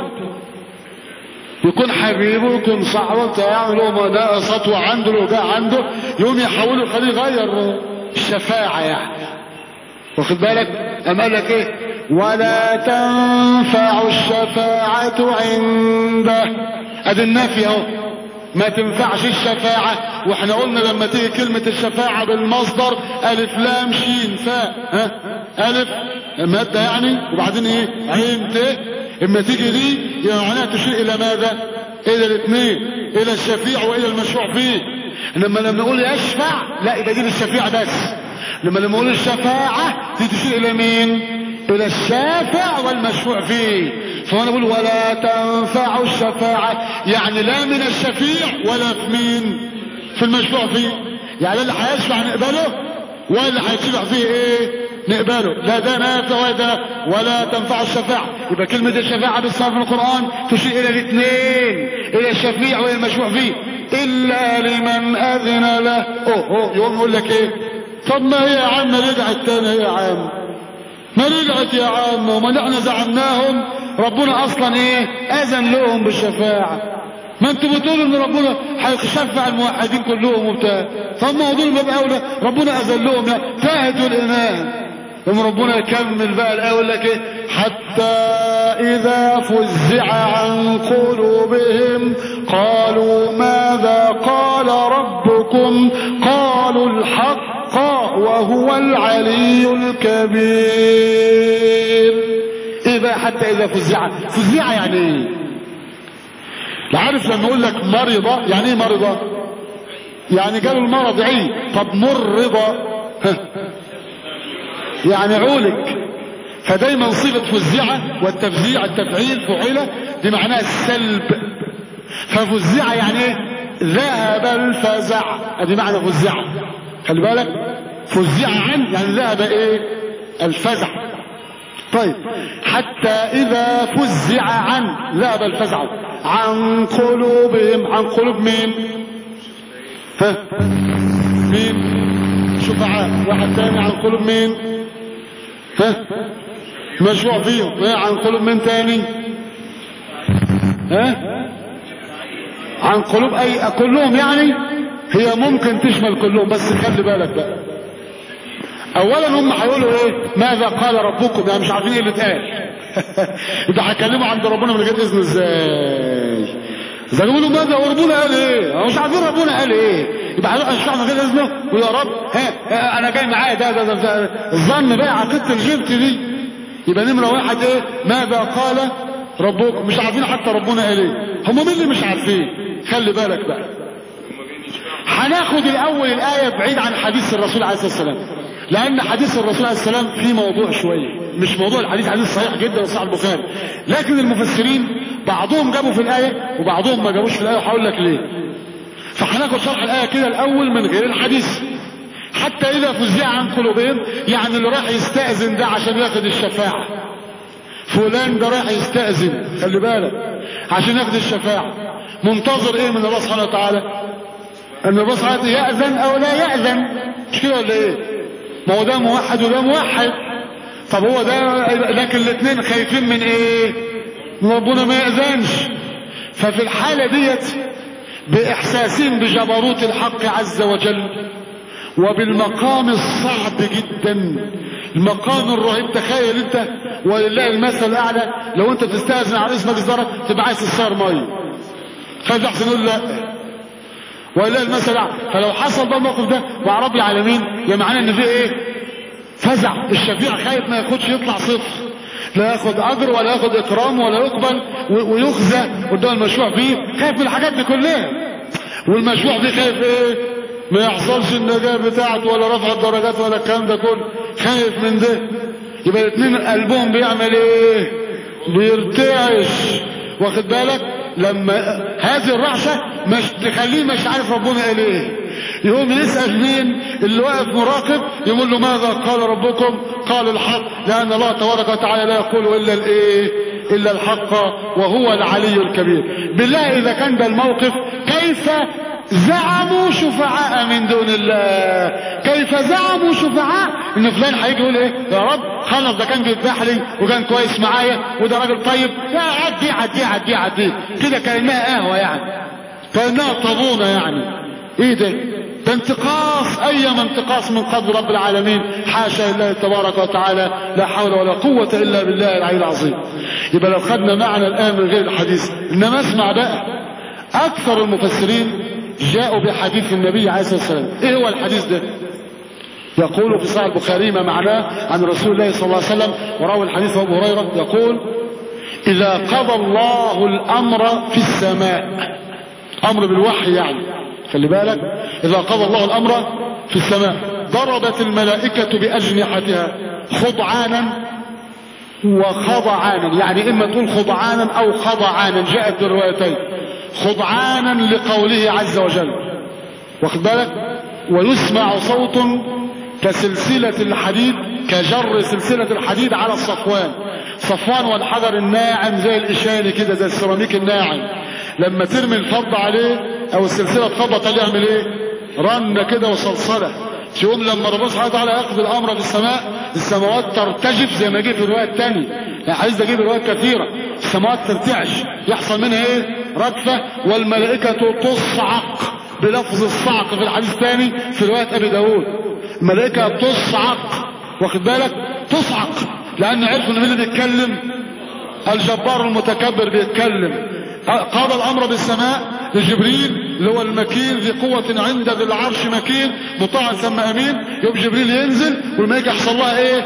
يكون حبيبه يكون صاحبه بتاع له ده سطوه عنده له جاء عنده يقوم يحوله يخليه يغير الشفاعه يعني واخد بالك أم قال لك ايه ولا تنفع الشفاعة عنده ادي النفي اهو ما تنفعش الشفاعة واحنا قلنا لما تيجي كلمة الشفاعة بالمصدر الف لام شين فاء ها الف مادة يعني وبعدين ايه عين ت اما تيجي دي يعني معناها تشير الى ماذا الى الاثنين الى الشفيع والى المشروع فيه لما لما نقول يشفع لا يبقى دي للشفيع بس لما لما نقول الشفاعة دي تشير الى مين الى الشافع والمشفوع فيه فانا بقول ولا تنفع الشفاعة يعني لا من الشفيع ولا في مين في المشفوع فيه يعني اللي هيشفع نقبله ولا اللي هيشفع فيه ايه نقبله لا ده نافع ولا ده ولا تنفع الشفاعة يبقى كلمة الشفاعة بالصرف في القرآن تشير الى الاثنين الى الشفيع والى المشفوع فيه الا لمن اذن له اوه اوه يقوم يقول لك ايه طب ما هي يا عم رجعت تاني يا عم ما رجعت يا عم وما احنا زعمناهم ربنا اصلا ايه اذن لهم بالشفاعة ما انتوا بتقولوا ان ربنا هيشفع الموحدين كلهم وبتاع طب ما هو دول بقى اولى ربنا اذن لهم لا تهدوا الايمان ثم ربنا يكمل بقى الايه يقول لك ايه حتى اذا فزع عن قلوبهم قالوا ماذا قال ربكم قالوا الحق وهو العلي الكبير ايه بقى حتى اذا فزع فزع يعني ايه عارف لما اقول لك مرضى يعني ايه مرضى يعني قالوا المرض عيب طب مرضى يعني عولك فدايما صيغه فزعه والتفزيع التفعيل فعيله دي معناها السلب ففزع يعني ايه ذهب الفزع ادي معنى فزع خلي بالك فزع عن يعني ذهب ايه الفزع طيب حتى اذا فزع عن ذهب الفزع عن قلوبهم عن قلوب مين ها مين شفعاء واحد تاني عن قلوب مين ها مشروع فيهم ايه عن قلوب مين تاني ها عن قلوب اي كلهم يعني هي ممكن تشمل كلهم بس خلي بالك بقى اولا هم هيقولوا ايه ماذا قال ربكم يعني مش عارفين ايه اللي اتقال يبقى هيكلموا عند ربنا من غير اذن ازاي ده يقولوا ماذا وربنا قال ايه هو مش عارفين ربنا قال ايه يبقى هنروح نشرح من غير اذنه ويا رب ها انا جاي معايا ده ده, ده, ده الظن بقى عقيده الجبت دي يبقى نمره واحد ايه ماذا قال ربكم مش عارفين حتى ربنا قال ايه هم مين اللي مش عارفين خلي بالك بقى هناخد الاول الايه بعيد عن حديث الرسول عليه الصلاه والسلام لان حديث الرسول عليه السلام فيه موضوع شويه مش موضوع الحديث حديث صحيح جدا وصحيح البخاري لكن المفسرين بعضهم جابوا في الايه وبعضهم ما جابوش في الايه وهقول لك ليه فهناخد شرح الايه كده الاول من غير الحديث حتى اذا فزع عن قلوبهم يعني اللي راح يستاذن ده عشان ياخد الشفاعه فلان ده راح يستاذن خلي بالك عشان ياخد الشفاعه منتظر ايه من الله سبحانه وتعالى ان الله سبحانه وتعالى ياذن او لا ياذن مش كده ولا ايه ما هو ده موحد وده موحد طب هو ده لكن الاثنين خايفين من ايه من ربنا ما يأذنش ففي الحالة ديت بإحساسهم بجبروت الحق عز وجل وبالمقام الصعب جدا المقام الرهيب تخيل انت ولله المثل الاعلى لو انت تستاذن على اسمك الزرق تبقى عايز تستار ميه فاذا احسن يقول لا ولله المثل الاعلى فلو حصل بقى الموقف ده مع رب العالمين يا معناه ان في ايه فزع الشفيع خايف ما ياخدش يطلع صفر لا ياخد اجر ولا ياخد اكرام ولا يقبل ويخزى قدام المشروع فيه خايف من الحاجات دي كلها والمشروع فيه خايف ايه ما يحصلش النجاة بتاعته ولا رفع الدرجات ولا الكلام ده كله خايف من ده يبقى الاثنين قلبهم بيعمل ايه بيرتعش واخد بالك لما هذه الرعشة مش تخليه مش عارف ربنا قال ايه يقوم يسأل مين اللي واقف مراقب يقول له ماذا قال ربكم قال الحق لأن الله تبارك وتعالى لا يقول إلا الإيه إلا الحق وهو العلي الكبير بالله إذا كان ده الموقف كيف زعموا شفعاء من دون الله كيف زعموا شفعاء ان فلان هيجي يقول ايه يا رب خلص ده كان بيذبح لي وكان كويس معايا وده راجل طيب يا عدي عدي عدي عدي كده كانها قهوه يعني كانها طابونه يعني ايه ده ده انتقاص ايما انتقاص من قبل رب العالمين حاشا لله تبارك وتعالى لا حول ولا قوة الا بالله العلي العظيم يبقى لو خدنا معنى الان من غير الحديث انما اسمع بقى اكثر المفسرين جاءوا بحديث النبي عليه الصلاة والسلام ايه هو الحديث ده يقول في صحيح البخاري ما معناه عن رسول الله صلى الله عليه وسلم وراوي الحديث ابو هريرة يقول اذا قضى الله الامر في السماء امر بالوحي يعني خلي بالك اذا قضى الله الامر في السماء ضربت الملائكة باجنحتها خضعانا وخضعانا يعني اما تقول خضعانا او خضعانا جاءت بالروايتين خضعانا لقوله عز وجل واخد بالك ويسمع صوت كسلسلة الحديد كجر سلسلة الحديد على الصفوان صفوان والحجر الناعم زي الإشاني كده زي السيراميك الناعم لما ترمي الفضة عليه أو السلسلة تخبط عليه يعمل إيه؟ رنة كده وصلصلة يوم لما ربنا سبحانه وتعالى يقضي الامر في السماء السماوات ترتجف زي ما جه في الروايه الثانيه يعني عايز اجيب روايات كثيره السماوات ترتعش يحصل منها ايه رجفه والملائكه تصعق بلفظ الصعق في الحديث الثاني في روايه ابي داود الملائكه تصعق واخد بالك تصعق لان عرفوا ان مين اللي بيتكلم الجبار المتكبر بيتكلم قضى الامر بالسماء لجبريل اللي هو المكين ذي قوة عند ذي العرش مكين مطاع ثم امين يوم جبريل ينزل ولما يجي يحصل لها ايه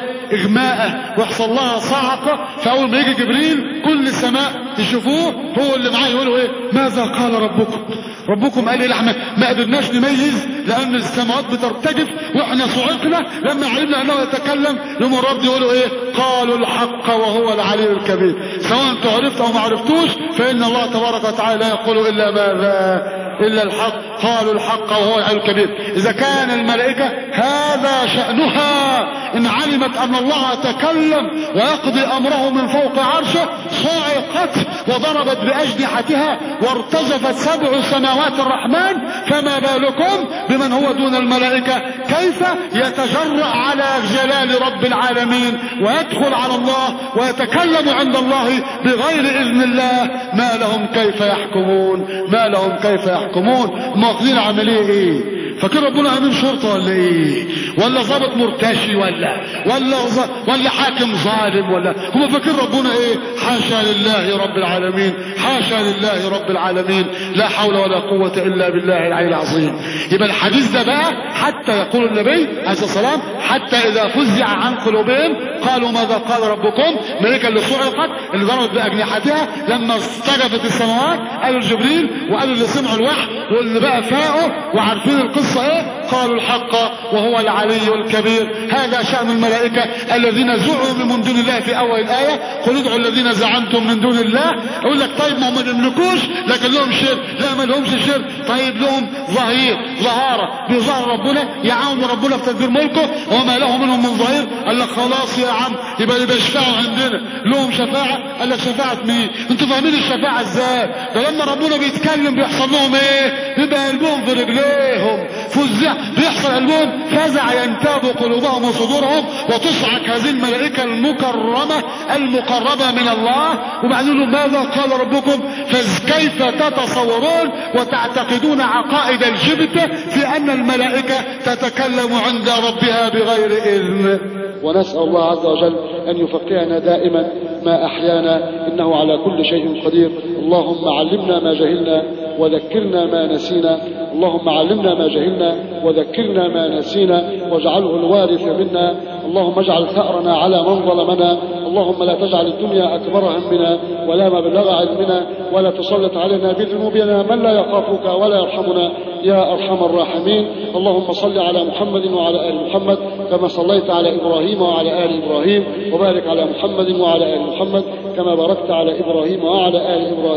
اغماء ويحصل لها صعقة فاول ما يجي جبريل كل السماء يشوفوه هو اللي معاه يقولوا ايه ماذا قال ربكم ربكم قال ايه احنا ما قدرناش نميز لان السماوات بترتجف واحنا صعقنا لما علمنا انه يتكلم يوم الرب يقولوا ايه قالوا الحق وهو العلي الكبير سواء انتوا عرفت او ما عرفتوش فان الله تبارك وتعالى لا يقول الا ماذا الا الحق قالوا الحق وهو العلي الكبير اذا كان الملائكة هذا شأنها ان علمت ان الله تكلم ويقضي امره من فوق عرشه صعقت وضربت باجنحتها وارتجفت سبع سماوات الرحمن فما بالكم بمن هو دون الملائكة كيف يتجرأ على جلال رب العالمين ويدخل على الله ويتكلم عند الله بغير اذن الله ما لهم كيف يحكمون ما لهم كيف يحكمون واخدين عمليه ايه فاكر ربنا امين شرطه ولا ايه ولا ضابط مرتشي ولا ولا ولا حاكم ظالم ولا هم فاكر ربنا ايه حاشا لله رب العالمين حاشا لله رب العالمين لا حول ولا قوة الا بالله العلي العظيم يبقى الحديث ده بقى حتى يقول النبي عليه الصلاة والسلام حتى اذا فزع عن قلوبهم قالوا ماذا قال ربكم ملكا اللي صعقت اللي ضربت باجنحتها لما استجبت السماوات قالوا جبريل وقالوا اللي سمعوا الوحي واللي بقى فاقوا وعارفين القصة ايه قالوا الحق وهو العلي الكبير هذا شأن الملائكة الذين زعموا من دون الله في اول الآية قل ادعوا الذين زعمتم من دون الله اقول لك طيب ما هم ما يملكوش لكن لهم شر لا ما لهمش شر طيب لهم ظهير ظهارة بظهر ربنا يعاون ربنا في تدبير ملكه وما له منهم من ظهير قال لك خلاص يا عم يبقى اللي بيشفعوا عندنا لهم شفاعة قال لك شفاعة مين انتوا فاهمين الشفاعة ازاي ده لما ربنا بيتكلم بيحصل لهم ايه بيبقى قلبهم في رجليهم فزع بيحصل قلبهم فزع ينتاب قلوبهم وصدورهم وتصعق هذه الملائكة المكرمة المقربة من الله وبعدين ماذا قال ربكم فكيف تتصورون وتعتقدون عقائد الجبت في أن الملائكة تتكلم عند ربها بغير إذن ونسأل الله عز وجل أن يفقهنا دائما ما أحيانا إنه على كل شيء قدير اللهم علمنا ما جهلنا وذكرنا ما نسينا اللهم علمنا ما جهلنا وذكرنا ما نسينا واجعله الوارث منا اللهم اجعل ثأرنا على من ظلمنا اللهم لا تجعل الدنيا أكبر همنا ولا مبلغ علمنا ولا تسلط علينا بذنوبنا من لا يخافك ولا يرحمنا يا أرحم الراحمين اللهم صل على محمد وعلى آل محمد كما صليت على إبراهيم وعلى آل إبراهيم وبارك على محمد وعلى آل محمد كما باركت على إبراهيم وعلى آل إبراهيم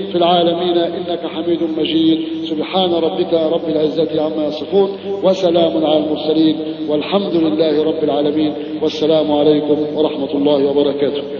في العالمين إنك حميد مجيد سبحان ربك رب العزة عما يصفون وسلام على المرسلين والحمد لله رب العالمين والسلام عليكم ورحمة الله وبركاته